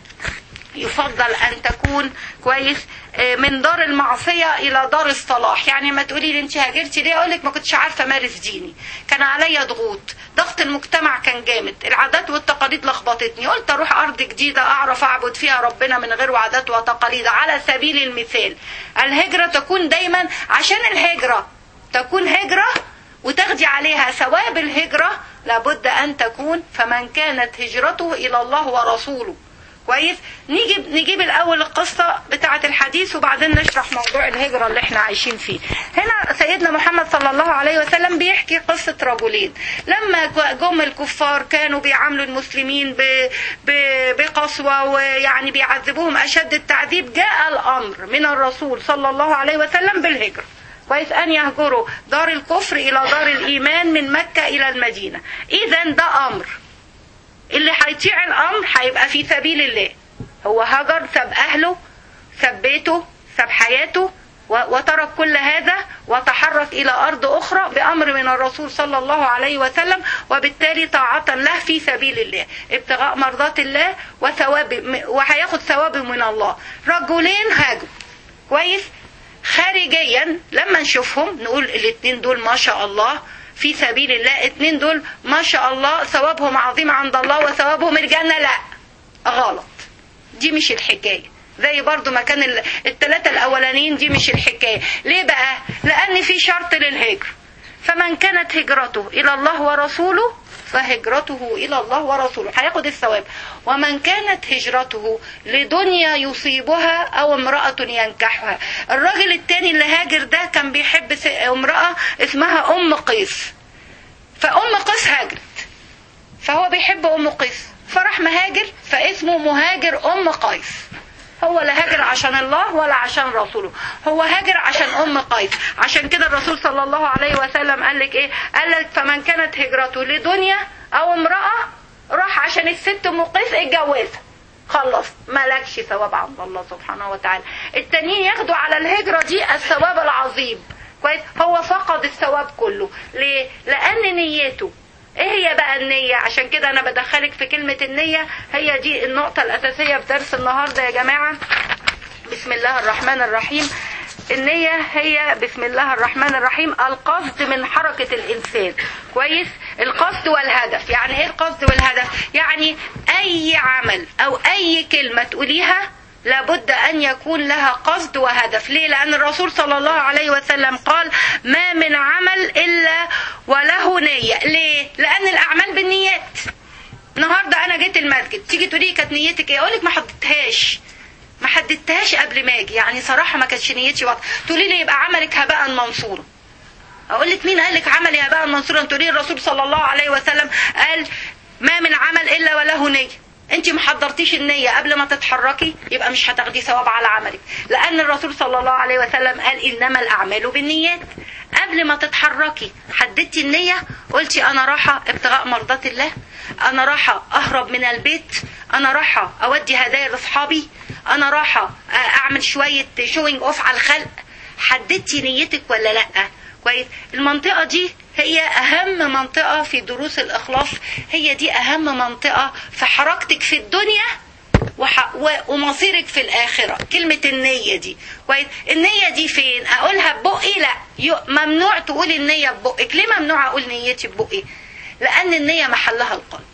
يفضل ان تكون كويس من دار المعصية إلى دار الصلاح يعني ما تقولي لي أنت هاجرتي ليه أقول لك ما كنتش عارفة أمارس ديني كان عليا ضغوط ضغط المجتمع كان جامد العادات والتقاليد لخبطتني قلت أروح أرض جديدة أعرف أعبد فيها ربنا من غير عادات وتقاليد على سبيل المثال الهجرة تكون دايما عشان الهجرة تكون هجرة وتاخدي عليها ثواب الهجرة لابد أن تكون فمن كانت هجرته إلى الله ورسوله كويس نجيب نجيب الاول القصه بتاعه الحديث وبعدين نشرح موضوع الهجره اللي احنا عايشين فيه هنا سيدنا محمد صلى الله عليه وسلم بيحكي قصه رجلين لما جم الكفار كانوا بيعاملوا المسلمين ب- ب- بقسوه ويعني بيعذبوهم اشد التعذيب جاء الامر من الرسول صلى الله عليه وسلم بالهجره كويس ان يهجروا دار الكفر الى دار الايمان من مكه الى المدينه اذا ده امر اللي هيطيع الامر هيبقى في سبيل الله هو هجر ساب اهله ساب بيته ساب حياته و- وترك كل هذا وتحرك الى ارض اخرى بامر من الرسول صلى الله عليه وسلم وبالتالي طاعه له في سبيل الله ابتغاء مرضات الله وثواب م- وهياخد ثواب من الله رجلين هاجوا كويس خارجيا لما نشوفهم نقول الاثنين دول ما شاء الله في سبيل الله اتنين دول ما شاء الله ثوابهم عظيم عند الله وثوابهم الجنة لا غلط دي مش الحكاية زي برضو ما كان ال- التلاتة الأولانيين دي مش الحكاية ليه بقى لأن في شرط للهجر فمن كانت هجرته إلى الله ورسوله فهجرته إلى الله ورسوله هياخد الثواب ومن كانت هجرته لدنيا يصيبها أو امرأة ينكحها الراجل التاني اللي هاجر ده كان بيحب س- امرأة اسمها أم قيس فأم قيس هاجرت فهو بيحب أم قيس فراح مهاجر فاسمه مهاجر أم قيس هو لا هاجر عشان الله ولا عشان رسوله هو هاجر عشان ام قيس عشان كده الرسول صلى الله عليه وسلم قال لك ايه قال لك فمن كانت هجرته لدنيا او امراه راح عشان الست ام قيس اتجوزها خلص مالكش ثواب عند الله سبحانه وتعالى التانيين ياخدوا على الهجره دي الثواب العظيم كويس هو فقد الثواب كله ليه لان نيته ايه هي بقى النية عشان كده انا بدخلك في كلمة النية هي دي النقطة الاساسية في درس النهاردة يا جماعة بسم الله الرحمن الرحيم النية هي بسم الله الرحمن الرحيم القصد من حركة الإنسان كويس القصد والهدف يعني إيه القصد والهدف يعني أي عمل أو أي كلمة تقوليها لابد أن يكون لها قصد وهدف ليه لأن الرسول صلى الله عليه وسلم قال ما من عمل إلا وله نية ليه لأن الأعمال بالنيات النهارده انا جيت المسجد تيجي تقولي كانت نيتك ايه اقول لك ما حددتهاش ما حددتهاش قبل ما اجي يعني صراحه ما كانتش نيتي واضحه تقولي لي يبقى عملك هباء منصورا اقول لك مين قال لك عملي هباء منصورا تقولي الرسول صلى الله عليه وسلم قال ما من عمل الا وله نيه انت ما حضرتيش النيه قبل ما تتحركي يبقى مش هتاخدي ثواب على عملك لان الرسول صلى الله عليه وسلم قال انما الاعمال بالنيات قبل ما تتحركي حددتي النيه قلتي انا رايحه ابتغاء مرضات الله انا رايحه اهرب من البيت انا رايحه اودي هدايا لاصحابي انا رايحه اعمل شويه شوينج اوف على الخلق حددتي نيتك ولا لا كويس المنطقة دي هي أهم منطقة في دروس الإخلاص هي دي أهم منطقة في حركتك في الدنيا وح... و... ومصيرك في الآخرة كلمة النية دي كويس النية دي فين أقولها ببقي لا ي... ممنوع تقول النية ببقك ليه ممنوع أقول نيتي ببقي لأن النية محلها القلب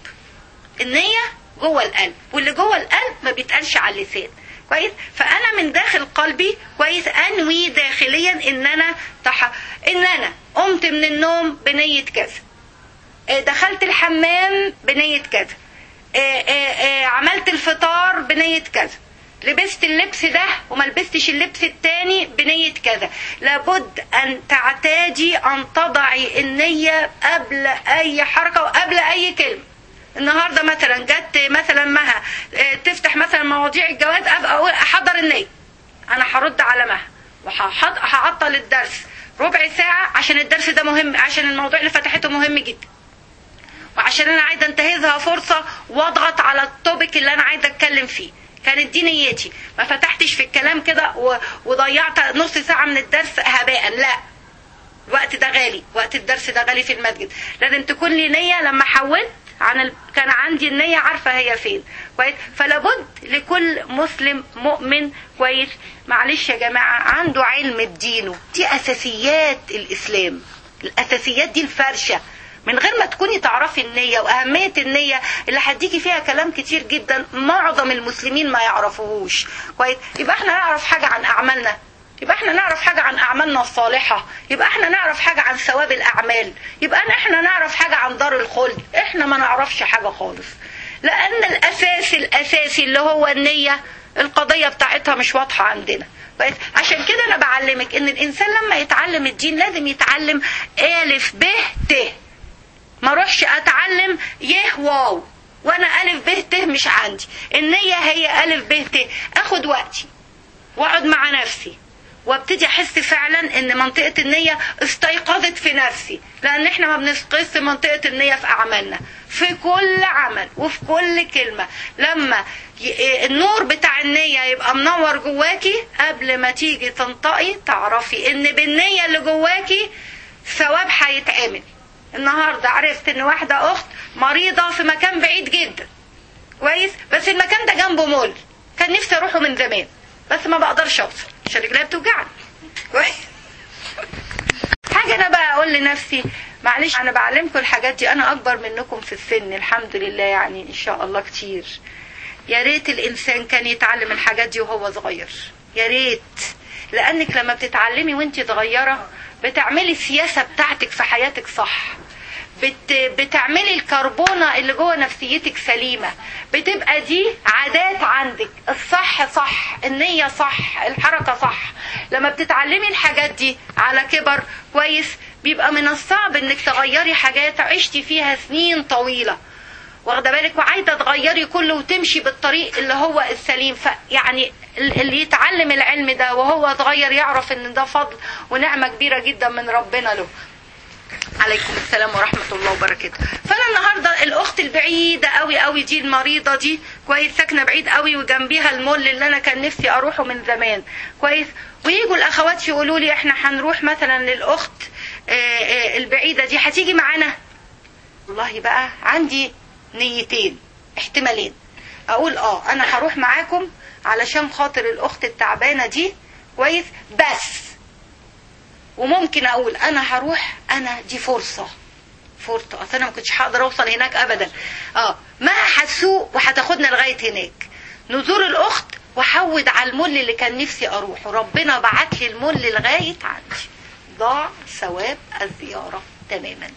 النية جوه القلب واللي جوه القلب ما بيتقالش على اللسان كويس فانا من داخل قلبي كويس انوي داخليا ان انا تح... ان انا قمت من النوم بنيه كذا آه، دخلت الحمام بنيه كذا آه، آه، آه، عملت الفطار بنيه كذا لبست اللبس ده وما لبستش اللبس التاني بنية كذا لابد أن تعتادي أن تضعي النية قبل أي حركة وقبل أي كلمة النهارده مثلا جت مثلا مها آه، تفتح مثلا مواضيع الجواز ابقى اقول احضر النيه انا هرد على مها وهعطل الدرس ربع ساعة عشان الدرس ده مهم عشان الموضوع اللي فتحته مهم جدا وعشان انا عايزه انتهزها فرصه واضغط على التوبيك اللي انا عايزه اتكلم فيه كانت دي نيتي ما فتحتش في الكلام كده و- وضيعت نص ساعه من الدرس هباء لا الوقت ده غالي وقت الدرس ده غالي في المسجد لازم تكون لي نية لما حولت عن ال... كان عندي النية عارفة هي فين كويس فلابد لكل مسلم مؤمن كويس معلش يا جماعة عنده علم بدينه دي أساسيات الإسلام الأساسيات دي الفرشة من غير ما تكوني تعرفي النية وأهمية النية اللي هديكي فيها كلام كتير جدا معظم المسلمين ما يعرفوهوش كويس يبقى احنا نعرف حاجة عن أعمالنا يبقى احنا نعرف حاجة عن أعمالنا الصالحة يبقى احنا نعرف حاجة عن ثواب الأعمال يبقى احنا نعرف حاجة عن دار الخلد احنا ما نعرفش حاجة خالص لأن الأساس الأساسي اللي هو النية القضية بتاعتها مش واضحة عندنا كويس عشان كده أنا بعلمك إن الإنسان لما يتعلم الدين لازم يتعلم ألف ب ت ما اروحش اتعلم يه واو وانا الف ب ت مش عندي النيه هي الف ب ت اخد وقتي واقعد مع نفسي وابتدي احس فعلا ان منطقه النيه استيقظت في نفسي لان احنا ما بنستيقظ منطقه النيه في اعمالنا في كل عمل وفي كل كلمه لما ي- النور بتاع النيه يبقى منور جواكي قبل ما تيجي تنطقي تعرفي ان بالنيه اللي جواكي ثواب هيتعمل النهارده عرفت ان واحده اخت مريضه في مكان بعيد جدا كويس بس المكان ده جنبه مول كان نفسي اروحه من زمان بس ما بقدرش اوصل عشان رجليا بتوجعني كويس حاجه انا بقى اقول لنفسي معلش انا بعلمكم الحاجات دي انا اكبر منكم في السن الحمد لله يعني ان شاء الله كتير يا ريت الانسان كان يتعلم الحاجات دي وهو صغير يا ريت لانك لما بتتعلمي وانت صغيره بتعملي السياسه بتاعتك في حياتك صح بت... بتعملي الكربونة اللي جوه نفسيتك سليمة بتبقى دي عادات عندك الصح صح النية صح الحركة صح لما بتتعلمي الحاجات دي على كبر كويس بيبقى من الصعب انك تغيري حاجات عشتي فيها سنين طويلة واخده بالك وعايزه تغيري كله وتمشي بالطريق اللي هو السليم فيعني اللي يتعلم العلم ده وهو صغير يعرف ان ده فضل ونعمه كبيره جدا من ربنا له عليكم السلام ورحمة الله وبركاته فأنا النهاردة الأخت البعيدة قوي قوي دي المريضة دي كويس ساكنة بعيد قوي وجنبيها المول اللي أنا كان نفسي أروحه من زمان كويس ويجوا الأخوات يقولوا لي إحنا هنروح مثلا للأخت آه، آه، البعيدة دي هتيجي معانا والله بقى عندي نيتين احتمالين أقول آه أنا هروح معاكم علشان خاطر الأخت التعبانة دي كويس بس وممكن اقول انا هروح انا دي فرصه فرصه اصل انا ما كنتش هقدر اوصل هناك ابدا اه ما هتسوق وهتاخدنا لغايه هناك نزور الاخت واحود على المول اللي كان نفسي اروحه ربنا بعت لي المول لغايه عندي ضاع ثواب الزياره تماما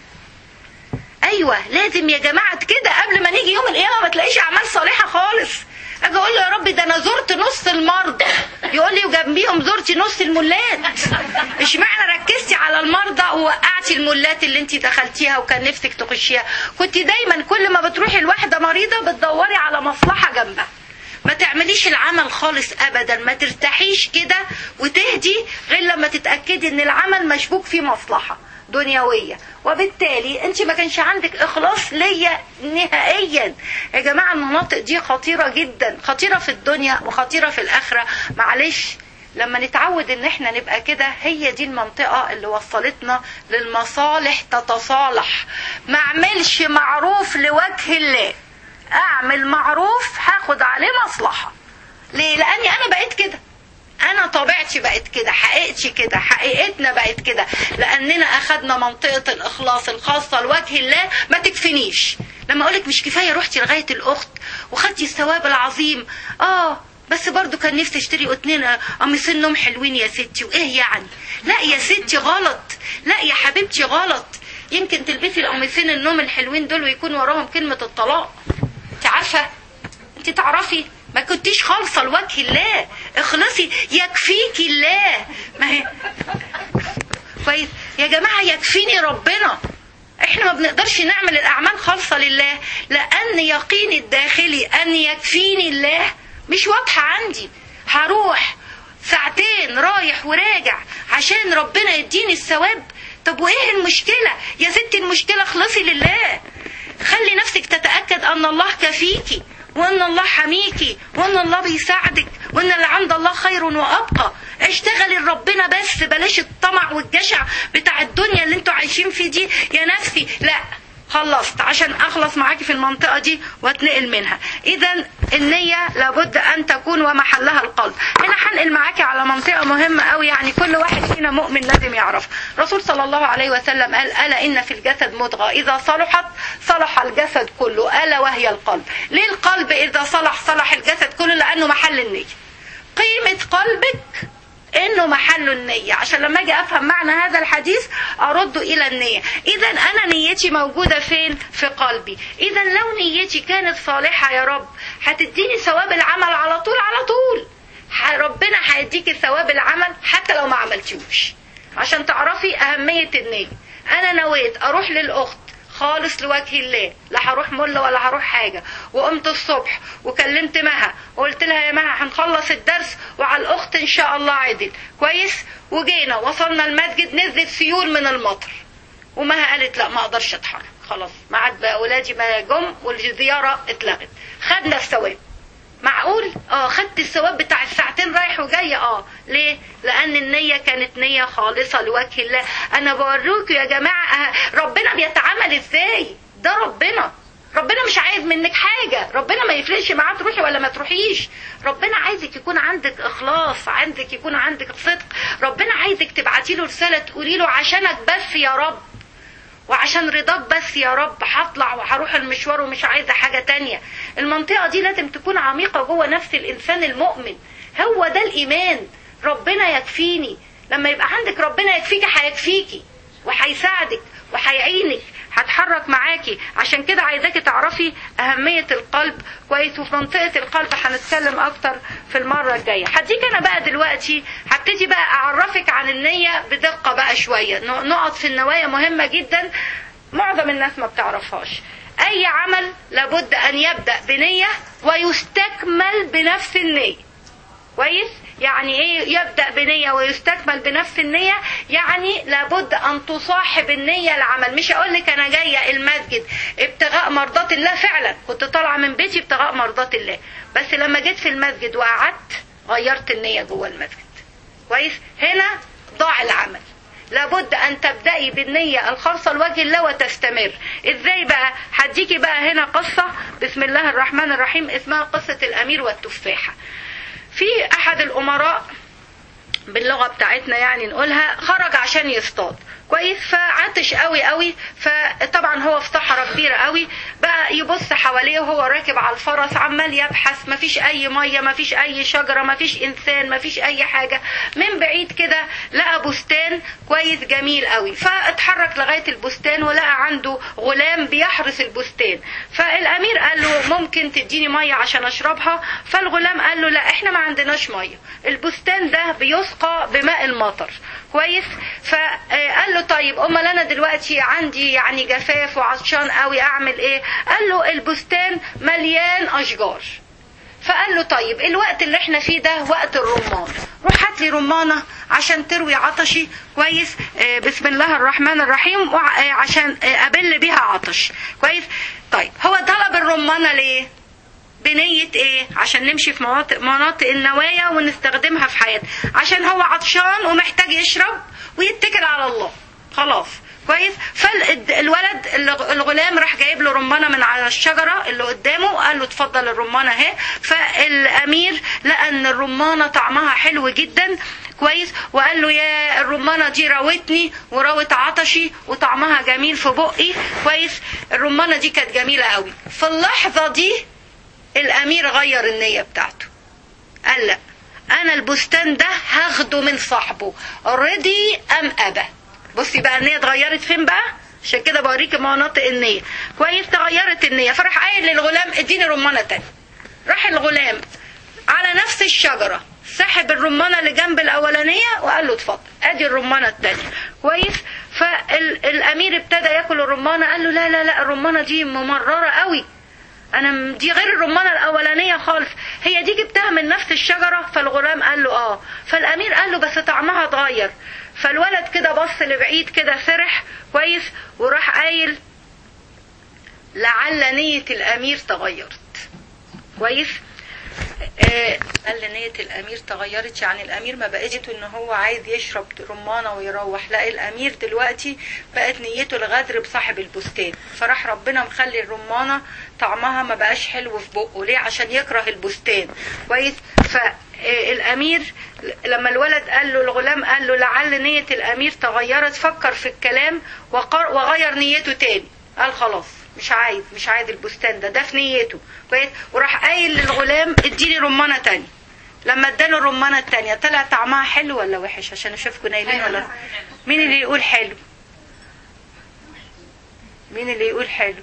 ايوه لازم يا جماعه كده قبل ما نيجي يوم القيامه ما تلاقيش اعمال صالحه خالص اجي اقول له يا رب ده انا زرت نص المرضى يقول لي وجنبيهم زرتي نص المولات اشمعنى ركزتي على المرضى ووقعتي المولات اللي انت دخلتيها وكان نفسك تخشيها كنت دايما كل ما بتروحي لواحده مريضه بتدوري على مصلحه جنبها ما تعمليش العمل خالص ابدا ما ترتاحيش كده وتهدي غير لما تتاكدي ان العمل مشبوك فيه مصلحه دنيويه وبالتالي انت ما كانش عندك اخلاص ليا نهائيا يا جماعه المناطق دي خطيره جدا خطيره في الدنيا وخطيره في الاخره معلش لما نتعود ان احنا نبقى كده هي دي المنطقه اللي وصلتنا للمصالح تتصالح ما اعملش معروف لوجه الله اعمل معروف هاخد عليه مصلحه ليه لاني انا بقيت كده انا طبيعتي بقت كده حقيقتي كده حقيقتنا بقت كده لاننا اخدنا منطقه الاخلاص الخاصه لوجه الله ما تكفنيش لما اقولك مش كفايه رحتي لغايه الاخت وخدتي الثواب العظيم اه بس برضو كان نفسي اشتري اتنين قميصين نوم حلوين يا ستي وايه يعني لا يا ستي غلط لا يا حبيبتي غلط يمكن تلبسي القميصين النوم الحلوين دول ويكون وراهم كلمه الطلاق انت عارفه انت تعرفي ما كنتيش خالصه لوجه الله اخلصي يكفيكي الله ما هي كويس يا جماعه يكفيني ربنا احنا ما بنقدرش نعمل الاعمال خالصه لله لان يقيني الداخلي ان يكفيني الله مش واضحه عندي هروح ساعتين رايح وراجع عشان ربنا يديني الثواب طب وايه المشكله يا ستي المشكله اخلصي لله خلي نفسك تتاكد ان الله كفيكي وان الله حميكي وان الله بيساعدك وان اللي عند الله خير وابقى اشتغلي لربنا بس بلاش الطمع والجشع بتاع الدنيا اللي انتوا عايشين فيه دي يا نفسي لا خلصت عشان اخلص معاكي في المنطقه دي واتنقل منها اذا النيه لابد ان تكون ومحلها القلب هنا هنقل معاكي على منطقه مهمه قوي يعني كل واحد فينا مؤمن لازم يعرف رسول صلى الله عليه وسلم قال الا ان في الجسد مضغه اذا صلحت صلح الجسد كله الا وهي القلب ليه القلب اذا صلح صلح الجسد كله لانه محل النيه قيمه قلبك انه محله النية عشان لما اجي افهم معنى هذا الحديث ارده الى النية اذا انا نيتي موجودة فين في قلبي اذا لو نيتي كانت صالحة يا رب هتديني ثواب العمل على طول على طول ح- ربنا هيديكي ثواب العمل حتى لو ما عملتيهوش عشان تعرفي اهمية النية انا نويت اروح للاخت خالص لوجه الله لا هروح مله ولا هروح حاجه وقمت الصبح وكلمت مها وقلت لها يا مها هنخلص الدرس وعلى الاخت ان شاء الله عدل كويس وجينا وصلنا المسجد نزلت سيول من المطر ومها قالت لا ما اقدرش اتحرك خلاص ما عاد بقى اولادي ما جم والزياره اتلغت خدنا الثواب معقول اه خدت الثواب بتاع الساعتين رايح وجاي اه ليه لان النية كانت نية خالصة لوجه الله انا بوريكم يا جماعة آه، ربنا بيتعامل ازاي ده ربنا ربنا مش عايز منك حاجة ربنا ما يفرقش معاه تروحي ولا ما تروحيش ربنا عايزك يكون عندك اخلاص عندك يكون عندك صدق ربنا عايزك تبعتي له رسالة تقولي له عشانك بس يا رب وعشان رضاك بس يا رب هطلع وهروح المشوار ومش عايزة حاجة تانية المنطقة دي لازم تكون عميقة جوه نفس الإنسان المؤمن هو ده الإيمان ربنا يكفيني لما يبقى عندك ربنا يكفيكي هيكفيكي وهيساعدك وهيعينك هتحرك معاكي عشان كده عايزاكي تعرفي أهمية القلب كويس وفي منطقة القلب هنتكلم أكتر في المرة الجاية هديك أنا بقى دلوقتي هبتدي بقى أعرفك عن النية بدقة بقى شوية ن- نقط في النوايا مهمة جدا معظم الناس ما بتعرفهاش أي عمل لابد أن يبدأ بنية ويستكمل بنفس النية كويس يعني ايه يبدا بنيه ويستكمل بنفس النيه يعني لابد ان تصاحب النيه العمل مش اقول لك انا جايه المسجد ابتغاء مرضات الله فعلا كنت طالعه من بيتي ابتغاء مرضات الله بس لما جيت في المسجد وقعدت غيرت النيه جوه المسجد كويس هنا ضاع العمل لابد ان تبدأي بالنية الخالصة لوجه الله وتستمر ازاي بقى هديكي بقى هنا قصة بسم الله الرحمن الرحيم اسمها قصة الامير والتفاحة في احد الامراء باللغه بتاعتنا يعني نقولها خرج عشان يصطاد كويس فعطش قوي قوي فطبعا هو في صحراء كبيره قوي بقى يبص حواليه وهو راكب على الفرس عمال يبحث مفيش اي ميه مفيش اي شجره مفيش انسان مفيش اي حاجه من بعيد كده لقى بستان كويس جميل قوي فاتحرك لغايه البستان ولقى عنده غلام بيحرس البستان فالامير قال له ممكن تديني ميه عشان اشربها فالغلام قال له لا احنا ما عندناش ميه البستان ده بيسقى بماء المطر كويس فقال له طيب امال انا دلوقتي عندي يعني جفاف وعطشان قوي اعمل ايه قال له البستان مليان اشجار فقال له طيب الوقت اللي احنا فيه ده وقت الرمان روح هات لي رمانه عشان تروي عطشي كويس آه بسم الله الرحمن الرحيم وع- آه عشان آه ابل بيها عطش كويس طيب هو طلب الرمانه ليه بنية ايه عشان نمشي في مناطق, مناطق النوايا ونستخدمها في حياتنا عشان هو عطشان ومحتاج يشرب ويتكل على الله خلاص كويس فالولد الغلام راح جايب له رمانه من على الشجره اللي قدامه وقال له اتفضل الرمانه اهي فالامير لقى ان الرمانه طعمها حلو جدا كويس وقال له يا الرمانه دي راوتني وراوت عطشي وطعمها جميل في بقي كويس الرمانه دي كانت جميله قوي في اللحظه دي الامير غير النيه بتاعته قال لا انا البستان ده هاخده من صاحبه رضي ام ابى بصي بقى النيه اتغيرت فين بقى عشان كده بوريك مناطق النيه كويس تغيرت النيه فراح قايل للغلام اديني رمانه تاني راح الغلام على نفس الشجره سحب الرمانه اللي جنب الاولانيه وقال له اتفضل ادي الرمانه التانيه كويس فالامير ابتدى ياكل الرمانه قال له لا لا لا الرمانه دي ممرره قوي انا م- دي غير الرمانه الاولانيه خالص هي دي جبتها من نفس الشجره فالغلام قال له اه فالامير قال له بس طعمها اتغير فالولد كده بص لبعيد كده سرح كويس وراح قايل لعل نيه الامير تغيرت كويس آه، قال لي نية الأمير تغيرت يعني الأمير ما بقيته إن هو عايز يشرب رمانة ويروح لا الأمير دلوقتي بقت نيته الغدر بصاحب البستان فراح ربنا مخلي الرمانة طعمها ما بقاش حلو في بقه ليه عشان يكره البستان كويس فالأمير لما الولد قال له الغلام قال له لعل نية الأمير تغيرت فكر في الكلام وقر- وغير نيته تاني قال خلاص مش عايز مش عايز البستان ده ده في نيته كويس وراح قايل للغلام اديني رمانه تاني لما اداله الرمانه التانية طلع طعمها حلو ولا وحش عشان اشوفكم نايمين ولا مين اللي يقول حلو مين اللي يقول حلو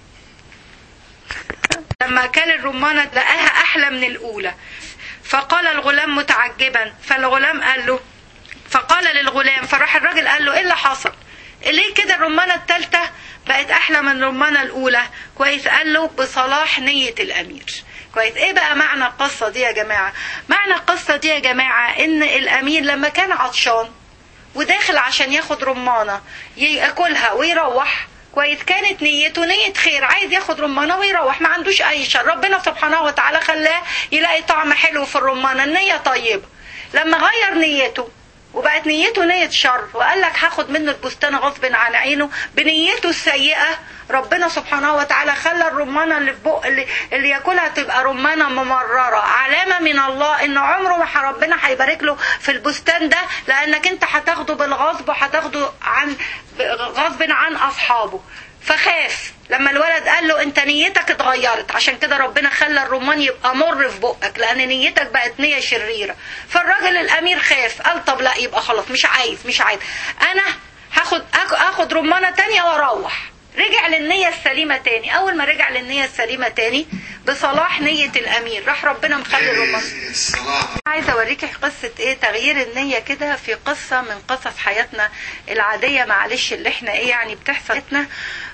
لما كان الرمانة لقاها أحلى من الأولى فقال الغلام متعجبا فالغلام قال له فقال للغلام فراح الراجل قال له ايه اللي حصل ليه كده الرمانة التالتة بقت أحلى من الرمانة الأولى كويس قال له بصلاح نية الأمير كويس ايه بقى معنى القصة دي يا جماعة معنى القصة دي يا جماعة ان الأمير لما كان عطشان وداخل عشان ياخد رمانة ياكلها ويروح كويس كانت نيته نية خير عايز ياخد رمانة ويروح ما عندوش أي شر ربنا سبحانه وتعالى خلاه يلاقي طعم حلو في الرمانة النية طيبة لما غير نيته وبقت نيته نية شر وقال لك هاخد منه البستان غصب عن عينه بنيته السيئة ربنا سبحانه وتعالى خلى الرمانة اللي في بق اللي, اللي ياكلها تبقى رمانة ممررة علامة من الله ان عمره ما ربنا هيبارك له في البستان ده لانك انت هتاخده بالغصب وهتاخده عن غصب عن اصحابه فخاف لما الولد قال له انت نيتك اتغيرت عشان كده ربنا خلى الرمان يبقى مر في بقك لان نيتك بقت نية شريرة فالراجل الامير خاف قال طب لا يبقى خلاص مش عايز مش عايز انا هاخد اخد رمانة تانية واروح رجع للنية السليمة تاني أول ما رجع للنية السليمة تاني بصلاح نية الأمير راح ربنا مخلي الرمان عايزة أوريكي قصة إيه تغيير النية كده في قصة من قصص حياتنا العادية معلش اللي إحنا إيه يعني بتحصل لنا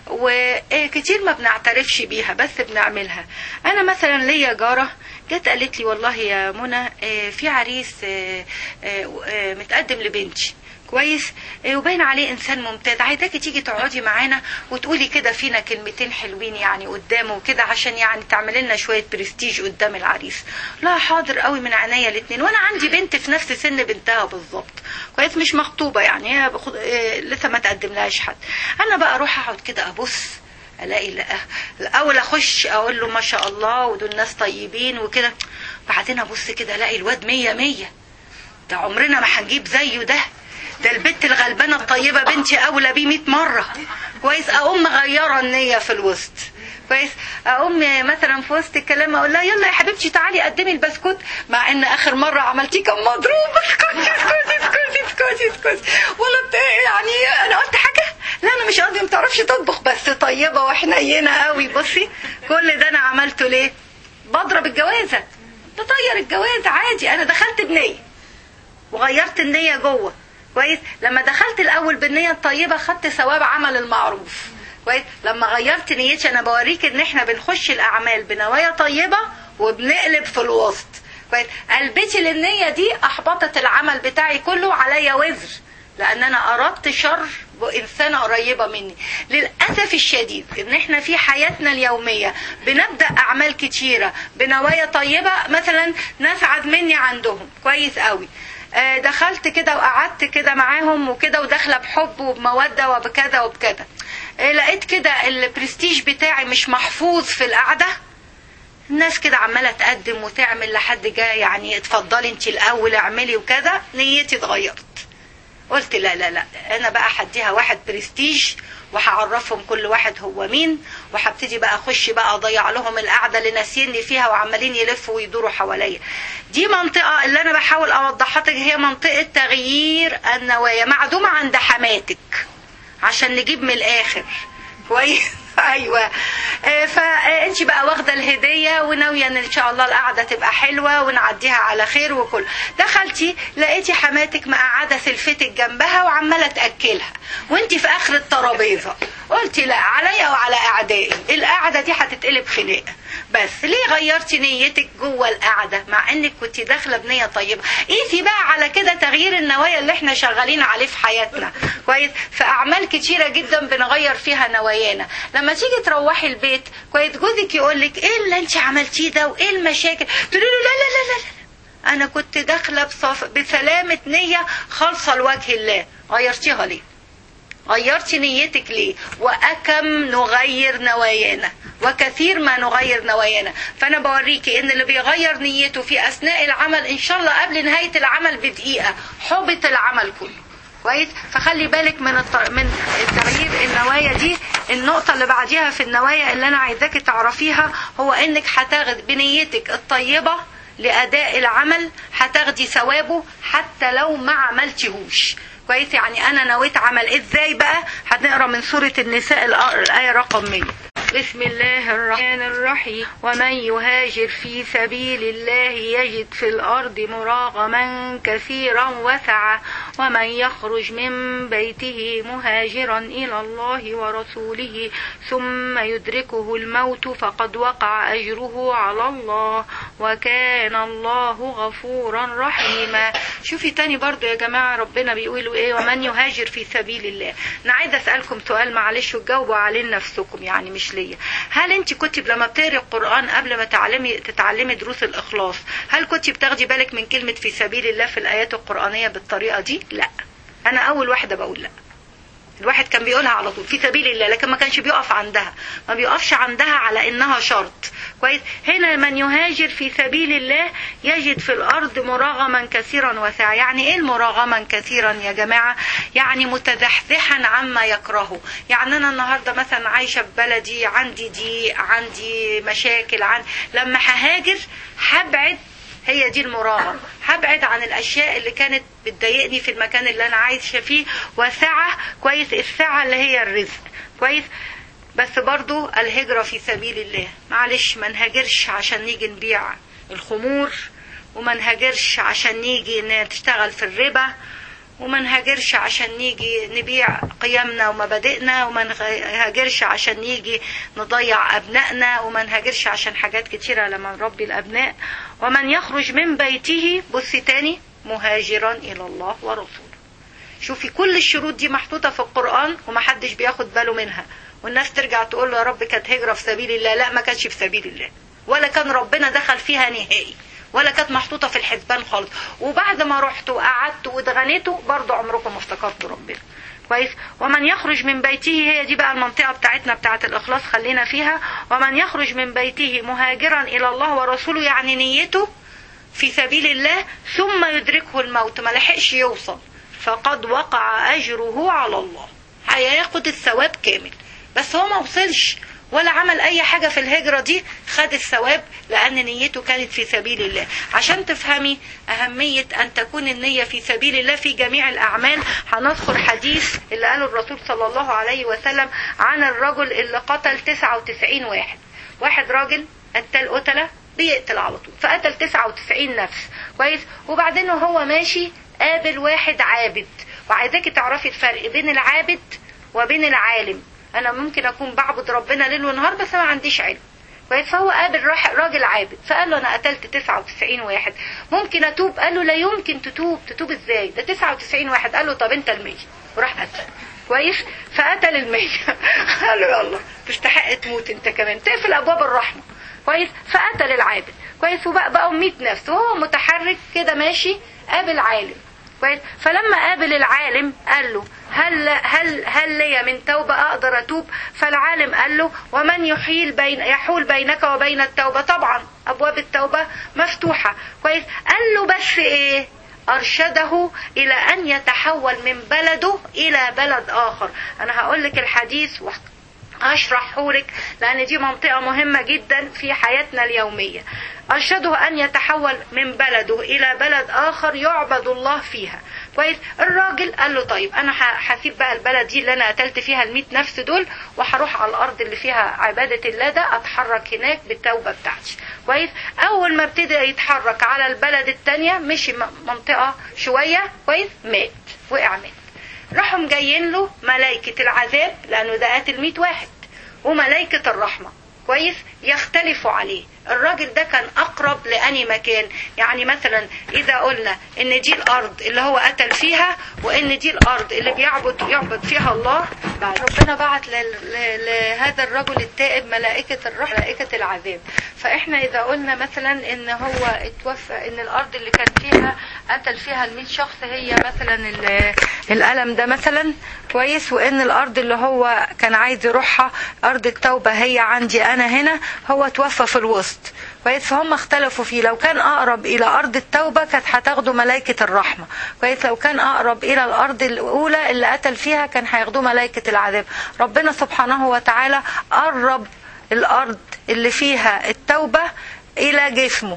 وكتير ما بنعترفش بيها بس بنعملها أنا مثلا ليا جارة جت قالت لي والله يا منى في عريس متقدم لبنتي كويس وباين عليه انسان ممتاز عايزاكي تيجي تقعدي معانا وتقولي كده فينا كلمتين حلوين يعني قدامه وكده عشان يعني تعملي لنا شويه برستيج قدام العريس لا حاضر قوي من عينيا الاثنين وانا عندي بنت في نفس سن بنتها بالظبط كويس مش مخطوبه يعني هي بخد... لسه ما تقدم لهاش حد انا بقى اروح اقعد كده ابص الاقي لا الاول اخش اقول له ما شاء الله ودول ناس طيبين وكده بعدين ابص كده الاقي الواد مية مية ده عمرنا ما هنجيب زيه ده ده البت الغلبانه الطيبه بنتي اولى بيه 100 مره كويس اقوم مغيره النيه في الوسط كويس اقوم مثلا في وسط الكلام اقول لها يلا يا حبيبتي تعالي قدمي البسكوت مع ان اخر مره عملتيه كان مضروب اسكتي اسكتي اسكتي اسكتي اسكتي والله يعني انا قلت حاجه لا انا مش قصدي ما تعرفش تطبخ بس طيبه وحنينه قوي بصي كل ده انا عملته ليه بضرب الجوازه بطير الجوازه عادي انا دخلت بنيه وغيرت النيه جوه كويس لما دخلت الاول بالنيه الطيبه خدت ثواب عمل المعروف كويس لما غيرت نيتي انا بوريك ان احنا بنخش الاعمال بنوايا طيبه وبنقلب في الوسط كويس قلبتي للنيه دي احبطت العمل بتاعي كله عليا وزر لان انا اردت شر بانسانه قريبه مني للاسف الشديد ان احنا في حياتنا اليوميه بنبدا اعمال كتيره بنوايا طيبه مثلا ناس عاد مني عندهم كويس قوي دخلت كده وقعدت كده معاهم وكده وداخله بحب وبموده وبكذا وبكذا لقيت كده البرستيج بتاعي مش محفوظ في القعده الناس كده عماله تقدم وتعمل لحد جاي يعني اتفضلي انت الاول اعملي وكذا نيتي اتغيرت قلت لا لا لا انا بقى هديها واحد برستيج وهعرفهم كل واحد هو مين وهبتدي بقى اخش بقى اضيع لهم القعده اللي ناسيني فيها وعمالين يلفوا ويدوروا حواليا دي منطقه اللي انا بحاول اوضحها لك هي منطقه تغيير النوايا معدومه عند حماتك عشان نجيب من الاخر كويس ايوه فانت بقى واخده الهديه وناويه ان ان شاء الله القعده تبقى حلوه ونعديها على خير وكل دخلتي لقيتي حماتك مقعده سلفتك جنبها وعماله تاكلها وانت في اخر الترابيزه قلتي لا عليا وعلى اعدائي القعده دي هتتقلب خناقه بس ليه غيرتي نيتك جوه القعده مع انك كنت داخله بنيه طيبه قيسي بقى على كده تغيير النوايا اللي احنا شغالين عليه في حياتنا كويس في اعمال كتيره جدا بنغير فيها نوايانا لما تيجي تروحي البيت كويس جوزك يقول لك ايه اللي انت عملتيه ده وايه المشاكل تقولي له لا لا لا لا, لا. انا كنت داخله بصف... بسلامه نيه خالصه لوجه الله غيرتيها ليه غيرتي نيتك ليه وأكم نغير نوايانا وكثير ما نغير نوايانا فأنا بوريكي إن اللي بيغير نيته في أثناء العمل إن شاء الله قبل نهاية العمل بدقيقة حبط العمل كله كويس فخلي بالك من الط... من تغيير النوايا دي النقطة اللي بعديها في النوايا اللي أنا عايزاكي تعرفيها هو إنك هتاخد بنيتك الطيبة لاداء العمل هتاخدي ثوابه حتى لو ما عملتيهوش كويس يعني انا نويت عمل ازاي بقى هنقرا من سوره النساء الآ- الايه رقم 100 بسم الله الرحمن الرحيم ومن يهاجر في سبيل الله يجد في الأرض مراغما كثيرا وسعة ومن يخرج من بيته مهاجرا إلى الله ورسوله ثم يدركه الموت فقد وقع أجره على الله وكان الله غفورا رحيما شوفي تاني برضو يا جماعة ربنا بيقولوا ايه ومن يهاجر في سبيل الله انا عايزة اسألكم سؤال معلش وتجاوبوا عليه لنفسكم يعني مش ليا هل انت كنت لما بتقري القرآن قبل ما تعلمي تتعلمي دروس الإخلاص هل كنت بتاخدي بالك من كلمة في سبيل الله في الآيات القرآنية بالطريقة دي لا أنا أول واحدة بقول لا الواحد كان بيقولها على طول في سبيل الله لكن ما كانش بيقف عندها ما بيقفش عندها على انها شرط كويس هنا من يهاجر في سبيل الله يجد في الارض مراغما كثيرا وسعا يعني ايه المراغما كثيرا يا جماعه يعني متزحزحا عما يكرهه يعني انا النهارده مثلا عايشه في بلدي عندي ضيق عندي مشاكل عن لما ههاجر هبعد هي دي المراغم هبعد عن الاشياء اللي كانت بتضايقني في المكان اللي انا عايشه فيه وسعه كويس السعه اللي هي الرزق كويس بس برضو الهجرة في سبيل الله معلش ما نهاجرش عشان نيجي نبيع الخمور وما نهاجرش عشان نيجي نشتغل في الربا وما نهاجرش عشان نيجي نبيع قيمنا ومبادئنا وما نهاجرش عشان نيجي نضيع أبنائنا وما نهاجرش عشان حاجات كتيرة لما نربي الأبناء ومن يخرج من بيته بص تاني مهاجرا إلى الله ورسوله شوفي كل الشروط دي محطوطة في القرآن ومحدش بياخد باله منها والناس ترجع تقول له يا رب كانت هجرة في سبيل الله لا ما كانتش في سبيل الله ولا كان ربنا دخل فيها نهائي ولا كانت محطوطة في الحسبان خالص وبعد ما رحت وقعدت واتغنيتوا برضو عمركم ما افتكرتوا ربنا كويس ومن يخرج من بيته هي دي بقى المنطقة بتاعتنا بتاعت الإخلاص خلينا فيها ومن يخرج من بيته مهاجرا إلى الله ورسوله يعني نيته في سبيل الله ثم يدركه الموت ما لحقش يوصل فقد وقع أجره على الله هياخد الثواب كامل بس هو ما وصلش ولا عمل اي حاجة في الهجرة دي خد الثواب لان نيته كانت في سبيل الله عشان تفهمي اهمية ان تكون النية في سبيل الله في جميع الاعمال هنذكر حديث اللي قاله الرسول صلى الله عليه وسلم عن الرجل اللي قتل 99 واحد واحد راجل قتل قتلة بيقتل على طول فقتل 99 نفس كويس وبعدين وهو ماشي قابل واحد عابد وعايزاكي تعرفي الفرق بين العابد وبين العالم انا ممكن اكون بعبد ربنا ليل ونهار بس ما عنديش علم كويس فهو قابل راح راجل عابد فقال له انا قتلت 99 واحد ممكن اتوب قال له لا يمكن تتوب تتوب ازاي ده 99 واحد قال له طب انت ال100 وراح قتل كويس فقتل ال100 قال له يلا تستحق تموت انت كمان تقفل ابواب الرحمه كويس فقتل العابد كويس وبقى بقوا 100 نفس وهو متحرك كده ماشي قابل عالم كويس فلما قابل العالم قال له هل هل هل لي من توبه اقدر اتوب فالعالم قال له ومن يحيل بين يحول بينك وبين التوبه طبعا ابواب التوبه مفتوحه كويس قال له بس ايه أرشده إلى أن يتحول من بلده إلى بلد آخر أنا هقول لك الحديث أشرحه لك لأن دي منطقة مهمة جدا في حياتنا اليومية أرشده أن يتحول من بلده إلى بلد آخر يعبد الله فيها كويس الراجل قال له طيب أنا هسيب بقى البلد دي اللي أنا قتلت فيها الميت نفس دول وهروح على الأرض اللي فيها عبادة الله ده أتحرك هناك بالتوبة بتاعتي كويس أول ما ابتدى يتحرك على البلد التانية مشي منطقة شوية كويس مات وقع مات راحوا جايين له ملائكة العذاب لأنه ده قاتل 100 واحد وملائكة الرحمة كويس يختلفوا عليه الراجل ده كان أقرب لأني مكان يعني مثلا إذا قلنا إن دي الأرض اللي هو قتل فيها وإن دي الأرض اللي بيعبد يعبد فيها الله ربنا بعت لهذا الرجل التائب ملائكة الرحمة ملائكة العذاب فإحنا إذا قلنا مثلا إن هو اتوفى إن الأرض اللي كان فيها قتل فيها ال شخص هي مثلا الألم ده مثلا كويس وإن الأرض اللي هو كان عايز يروحها أرض التوبة هي عندي أنا هنا هو توفى في الوسط كويس فهم اختلفوا فيه لو كان اقرب الى ارض التوبه كانت هتاخده ملائكه الرحمه كويس لو كان اقرب الى الارض الاولى اللي قتل فيها كان هياخدوه ملائكه العذاب ربنا سبحانه وتعالى قرب الارض اللي فيها التوبه الى جسمه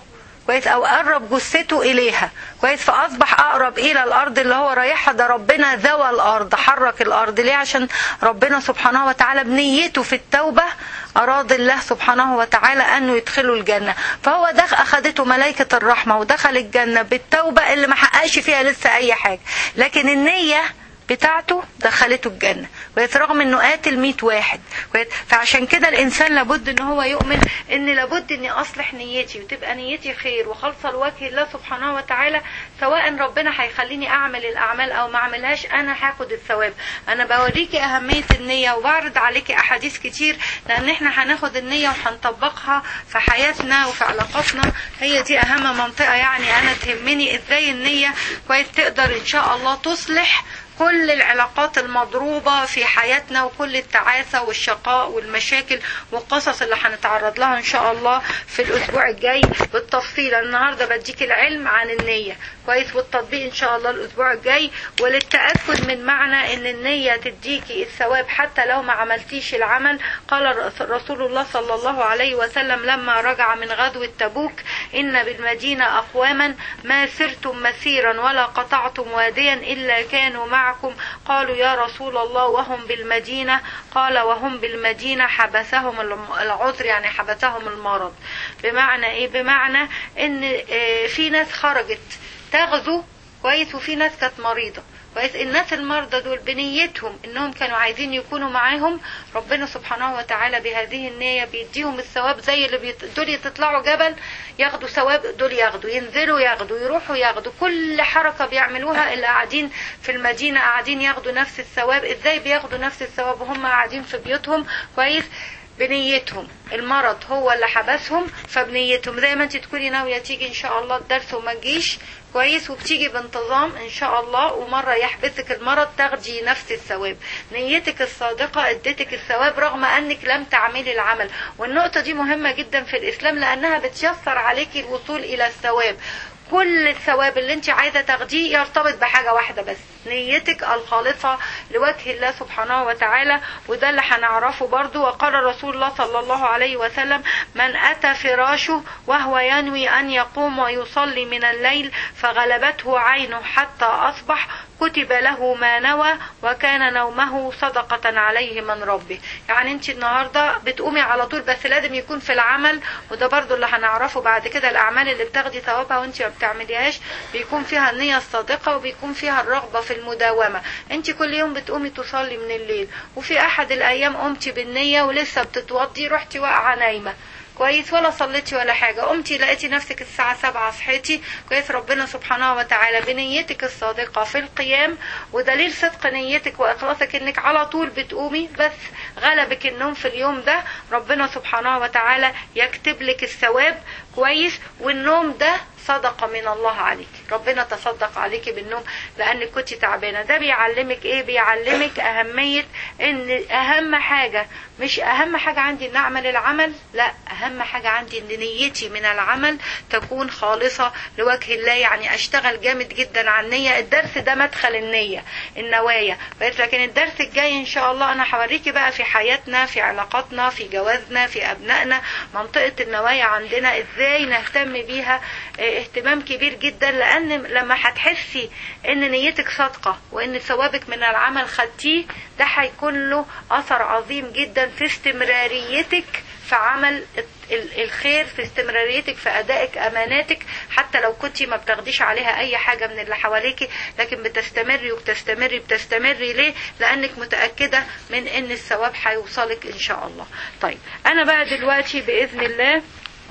كويس او قرب جثته اليها كويس فاصبح اقرب الى الارض اللي هو رايحها ده ربنا ذوى الارض حرك الارض ليه عشان ربنا سبحانه وتعالى بنيته في التوبه اراد الله سبحانه وتعالى انه يدخله الجنه فهو ده اخذته ملائكه الرحمه ودخل الجنه بالتوبه اللي ما حققش فيها لسه اي حاجه لكن النيه بتاعته دخلته الجنة كويس رغم انه قاتل 100 واحد كويس فعشان كده الانسان لابد ان هو يؤمن ان لابد اني اصلح نيتي وتبقى نيتي خير وخالصه لوجه الله سبحانه وتعالى سواء ربنا هيخليني اعمل الاعمال او ما اعملهاش انا هاخد الثواب انا بوريكي اهميه النيه وبعرض عليكي احاديث كتير لان احنا هناخد النيه وهنطبقها في حياتنا وفي علاقاتنا هي دي اهم منطقه يعني انا تهمني ازاي النيه كويس تقدر ان شاء الله تصلح كل العلاقات المضروبة في حياتنا وكل التعاسة والشقاء والمشاكل والقصص اللي هنتعرض لها إن شاء الله في الأسبوع الجاي بالتفصيل النهاردة بديك العلم عن النية كويس والتطبيق إن شاء الله الأسبوع الجاي وللتأكد من معنى إن النية تديكي الثواب حتى لو ما عملتيش العمل قال رسول الله صلى الله عليه وسلم لما رجع من غزوة تبوك إن بالمدينة أقواما ما سرتم مسيرا ولا قطعتم واديا إلا كانوا معكم قالوا يا رسول الله وهم بالمدينة قال وهم بالمدينة حبسهم العذر يعني حبسهم المرض بمعنى إيه بمعنى إن في ناس خرجت تغزو كويس وفي ناس كانت مريضة كويس الناس المرضى دول بنيتهم انهم كانوا عايزين يكونوا معاهم ربنا سبحانه وتعالى بهذه النية بيديهم الثواب زي اللي بيت... دول يطلعوا جبل ياخدوا ثواب دول ياخدوا ينزلوا ياخدوا يروحوا ياخدوا كل حركة بيعملوها اللي قاعدين في المدينة قاعدين ياخدوا نفس الثواب ازاي بياخدوا نفس الثواب وهم قاعدين في بيوتهم كويس بنيتهم المرض هو اللي حبسهم فبنيتهم زي ما انت تكوني ناويه تيجي ان شاء الله الدرس وما تجيش كويس وبتيجي بانتظام ان شاء الله ومره يحبسك المرض تاخدي نفس الثواب نيتك الصادقه اديتك الثواب رغم انك لم تعملي العمل والنقطه دي مهمه جدا في الاسلام لانها بتيسر عليكي الوصول الى الثواب كل الثواب اللي انت عايزه تاخديه يرتبط بحاجه واحده بس نيتك الخالصه لوجه الله سبحانه وتعالى وده اللي هنعرفه برضو وقال رسول الله صلى الله عليه وسلم من اتى فراشه وهو ينوي ان يقوم ويصلي من الليل فغلبته عينه حتى اصبح كتب له ما نوى وكان نومه صدقة عليه من ربه يعني انت النهاردة بتقومي على طول بس لازم يكون في العمل وده برضو اللي هنعرفه بعد كده الأعمال اللي بتاخدي ثوابها وانت ما بتعمليهاش بيكون فيها النية الصادقة وبيكون فيها الرغبة في المداومة انت كل يوم بتقومي تصلي من الليل وفي أحد الأيام قمتي بالنية ولسه بتتوضي رحتي واقعة نايمة كويس ولا صليتي ولا حاجة قمتي لقيتي نفسك الساعة سبعة صحيتي كويس ربنا سبحانه وتعالى بنيتك الصادقة في القيام ودليل صدق نيتك وإخلاصك إنك على طول بتقومي بس غلبك النوم في اليوم ده ربنا سبحانه وتعالى يكتب لك الثواب كويس والنوم ده صدقة من الله عليك ربنا تصدق عليك بالنوم لأنك كنت تعبانة ده بيعلمك إيه بيعلمك أهمية إن أهم حاجة مش أهم حاجة عندي إن أعمل العمل لا أهم حاجة عندي إن نيتي من العمل تكون خالصة لوجه الله يعني أشتغل جامد جدا على النية الدرس ده مدخل النية النوايا بس لكن الدرس الجاي إن شاء الله أنا هوريكي بقى في حياتنا في علاقاتنا في جوازنا في أبنائنا منطقة النوايا عندنا إزاي نهتم بيها اهتمام كبير جدا لان لما هتحسي ان نيتك صادقه وان ثوابك من العمل خدتيه ده هيكون له اثر عظيم جدا في استمراريتك في عمل الخير في استمراريتك في ادائك اماناتك حتى لو كنت ما بتاخديش عليها اي حاجه من اللي حواليكي لكن بتستمري وبتستمري بتستمري ليه لانك متاكده من ان الثواب هيوصلك ان شاء الله طيب انا بقى دلوقتي باذن الله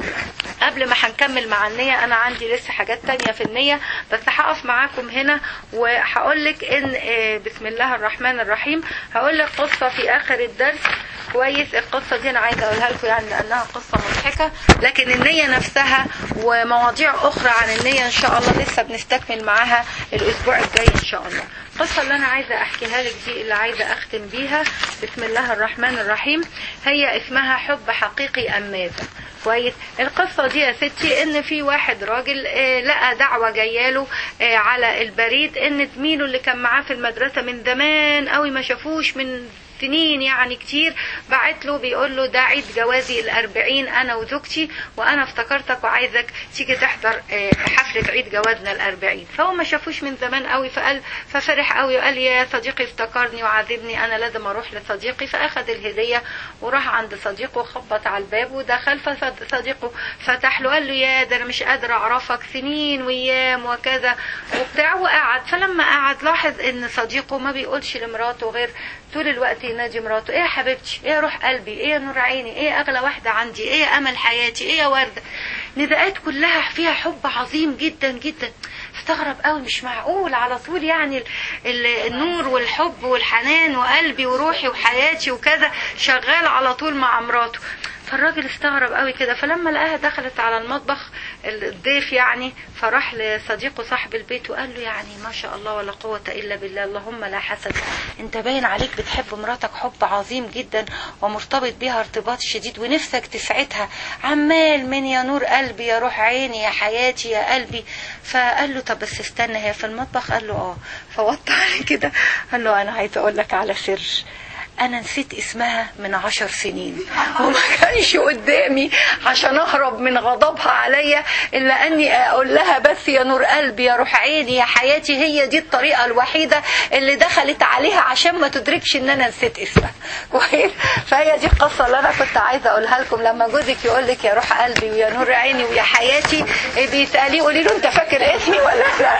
قبل ما هنكمل مع النية أنا عندي لسه حاجات تانية في النية بس هقف معاكم هنا وهقول لك إن بسم الله الرحمن الرحيم هقول لك قصة في آخر الدرس كويس القصة دي أنا عايزة أقولها لكم يعني لأنها قصة مضحكة لكن النية نفسها ومواضيع أخرى عن النية إن شاء الله لسه بنستكمل معاها الأسبوع الجاي إن شاء الله القصة اللي أنا عايزة أحكيها لك دي اللي عايزة أختم بيها بسم الله الرحمن الرحيم هي اسمها حب حقيقي أم ماذا كويس القصة دي يا ستي ان في واحد راجل آه لقى دعوة جاياله آه على البريد ان زميله اللي كان معاه في المدرسة من زمان قوي ما شافوش من سنين يعني كتير بعت له بيقول له ده عيد جوازي الأربعين أنا وزوجتي وأنا افتكرتك وعايزك تيجي تحضر آه، حفلة عيد جوازنا الأربعين فهو ما شافوش من زمان قوي فقال ففرح قوي وقال يا صديقي افتكرني وعاتبني أنا لازم أروح لصديقي فأخذ الهدية وراح عند صديقه وخبط على الباب ودخل فصديقه فتح له قال له يا ده أنا مش قادر أعرفك سنين وأيام وكذا وبتاع وقعد فلما قعد لاحظ إن صديقه ما بيقولش لمراته غير طول الوقت ينادي مراته ايه يا حبيبتي ايه يا روح قلبي ايه يا نور عيني ايه اغلى واحده عندي ايه يا امل حياتي ايه يا ورده نداءات كلها فيها حب عظيم جدا جدا استغرب قوي مش معقول على طول يعني ال- ال- النور والحب والحنان وقلبي وروحي وحياتي وكذا شغال على طول مع مراته فالراجل استغرب قوي كده فلما لقاها دخلت على المطبخ الضيف يعني فراح لصديقه صاحب البيت وقال له يعني ما شاء الله ولا قوة إلا بالله اللهم لا حسد انت باين عليك بتحب مراتك حب عظيم جدا ومرتبط بيها ارتباط شديد ونفسك تسعدها عمال من يا نور قلبي يا روح عيني يا حياتي يا قلبي فقال له طب بس استنى هي في المطبخ قال له اه فوطى عليه كده قال له انا عايز اقول لك على سر انا نسيت اسمها من عشر سنين وما كانش قدامي عشان اهرب من غضبها عليا الا اني اقول لها بس يا نور قلبي يا روح عيني يا حياتي هي دي الطريقه الوحيده اللي دخلت عليها عشان ما تدركش ان انا نسيت اسمها كويس فهي دي القصه اللي انا كنت عايزه اقولها لكم لما جوزك يقول لك يا روح قلبي ويا نور عيني ويا حياتي بيساليه قولي له انت فاكر اسمي ولا لا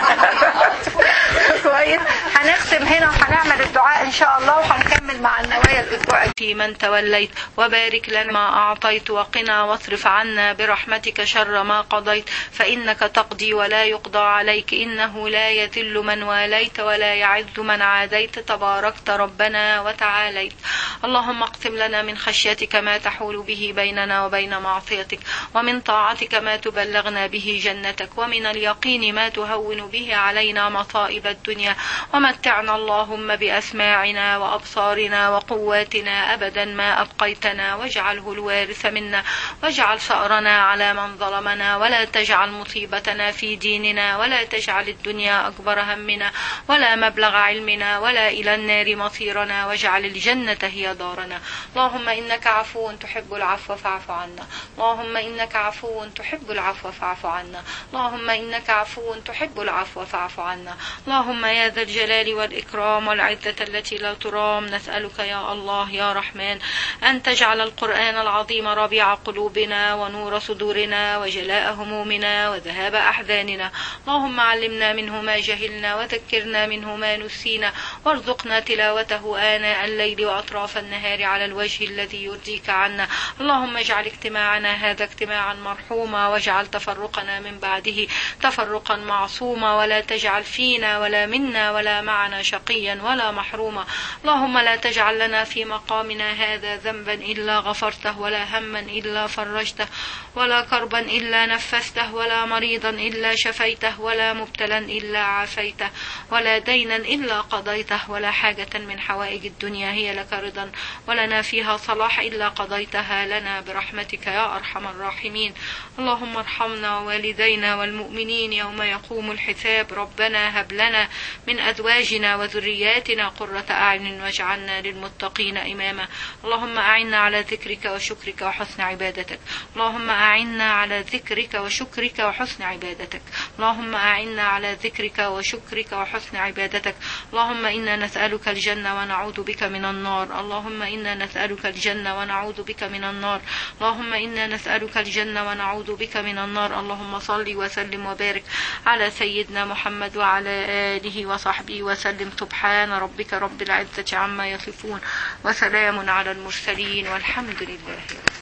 كويس هنختم هنا وهنعمل الدعاء ان شاء الله وهنكمل مع النوايا الاسبوع في من توليت وبارك لنا ما اعطيت وقنا واصرف عنا برحمتك شر ما قضيت فانك تقضي ولا يقضى عليك انه لا يذل من واليت ولا يعز من عاديت تباركت ربنا وتعاليت اللهم اقسم لنا من خشيتك ما تحول به بيننا وبين معصيتك ومن طاعتك ما تبلغنا به جنتك ومن اليقين ما تهون به علينا مصائب الدنيا ومتعنا اللهم بأسماعنا وأبصارنا وقواتنا أبدا ما أبقيتنا واجعله الوارث منا واجعل ثأرنا على من ظلمنا ولا تجعل مصيبتنا في ديننا ولا تجعل الدنيا أكبر همنا ولا مبلغ علمنا ولا إلى النار مصيرنا واجعل الجنة هي دارنا اللهم إنك عفو تحب العفو فاعف عنا اللهم إنك عفو تحب العفو فاعف عنا اللهم إنك عفو تحب العفو فاعف عنا اللهم يا ذا الجلال والإكرام والعزة التي لا ترام نسألك يا الله يا رحمن أن تجعل القرآن العظيم ربيع قلوبنا ونور صدورنا وجلاء همومنا وذهاب أحزاننا اللهم علمنا منه ما جهلنا وذكرنا منه ما نسينا وارزقنا تلاوته آناء الليل وأطراف النهار على الوجه الذي يرضيك عنا اللهم اجعل اجتماعنا هذا اجتماعا مرحوما واجعل تفرقنا من بعده تفرقا معصوما ولا تجعل فينا ولا منا ولا معنا شقيا ولا محروما اللهم لا تجعل لنا في مقامنا هذا ذنبا إلا غفرته ولا هما إلا فرجته ولا كربا إلا نفسته ولا مريضا إلا شفيته ولا مبتلا إلا عافيته ولا دينا إلا قضيته ولا حاجة من حوائج الدنيا هي لك رضا ولنا فيها صلاح إلا قضيتها لنا برحمتك يا أرحم الراحمين اللهم ارحمنا ووالدينا والمؤمنين يوم يقوم الحساب ربنا هب لنا من أزواجنا وذرياتنا قرة أعين واجعلنا للمتقين إماما اللهم أعنا على ذكرك وشكرك وحسن عبادتك اللهم أعنا على ذكرك وشكرك وحسن عبادتك اللهم أعنا على ذكرك وشكرك وحسن عبادتك اللهم إنا نسألك الجنة ونعوذ بك من النار اللهم إنا نسألك الجنة ونعوذ بك من النار اللهم إنا نسألك الجنة ونعوذ بك من النار اللهم صل وسلم وبارك على سيدنا محمد وعلى آله وصحبه وسلم سبحان ربك رب العزة عما يصفون وسلام على المرسلين والحمد لله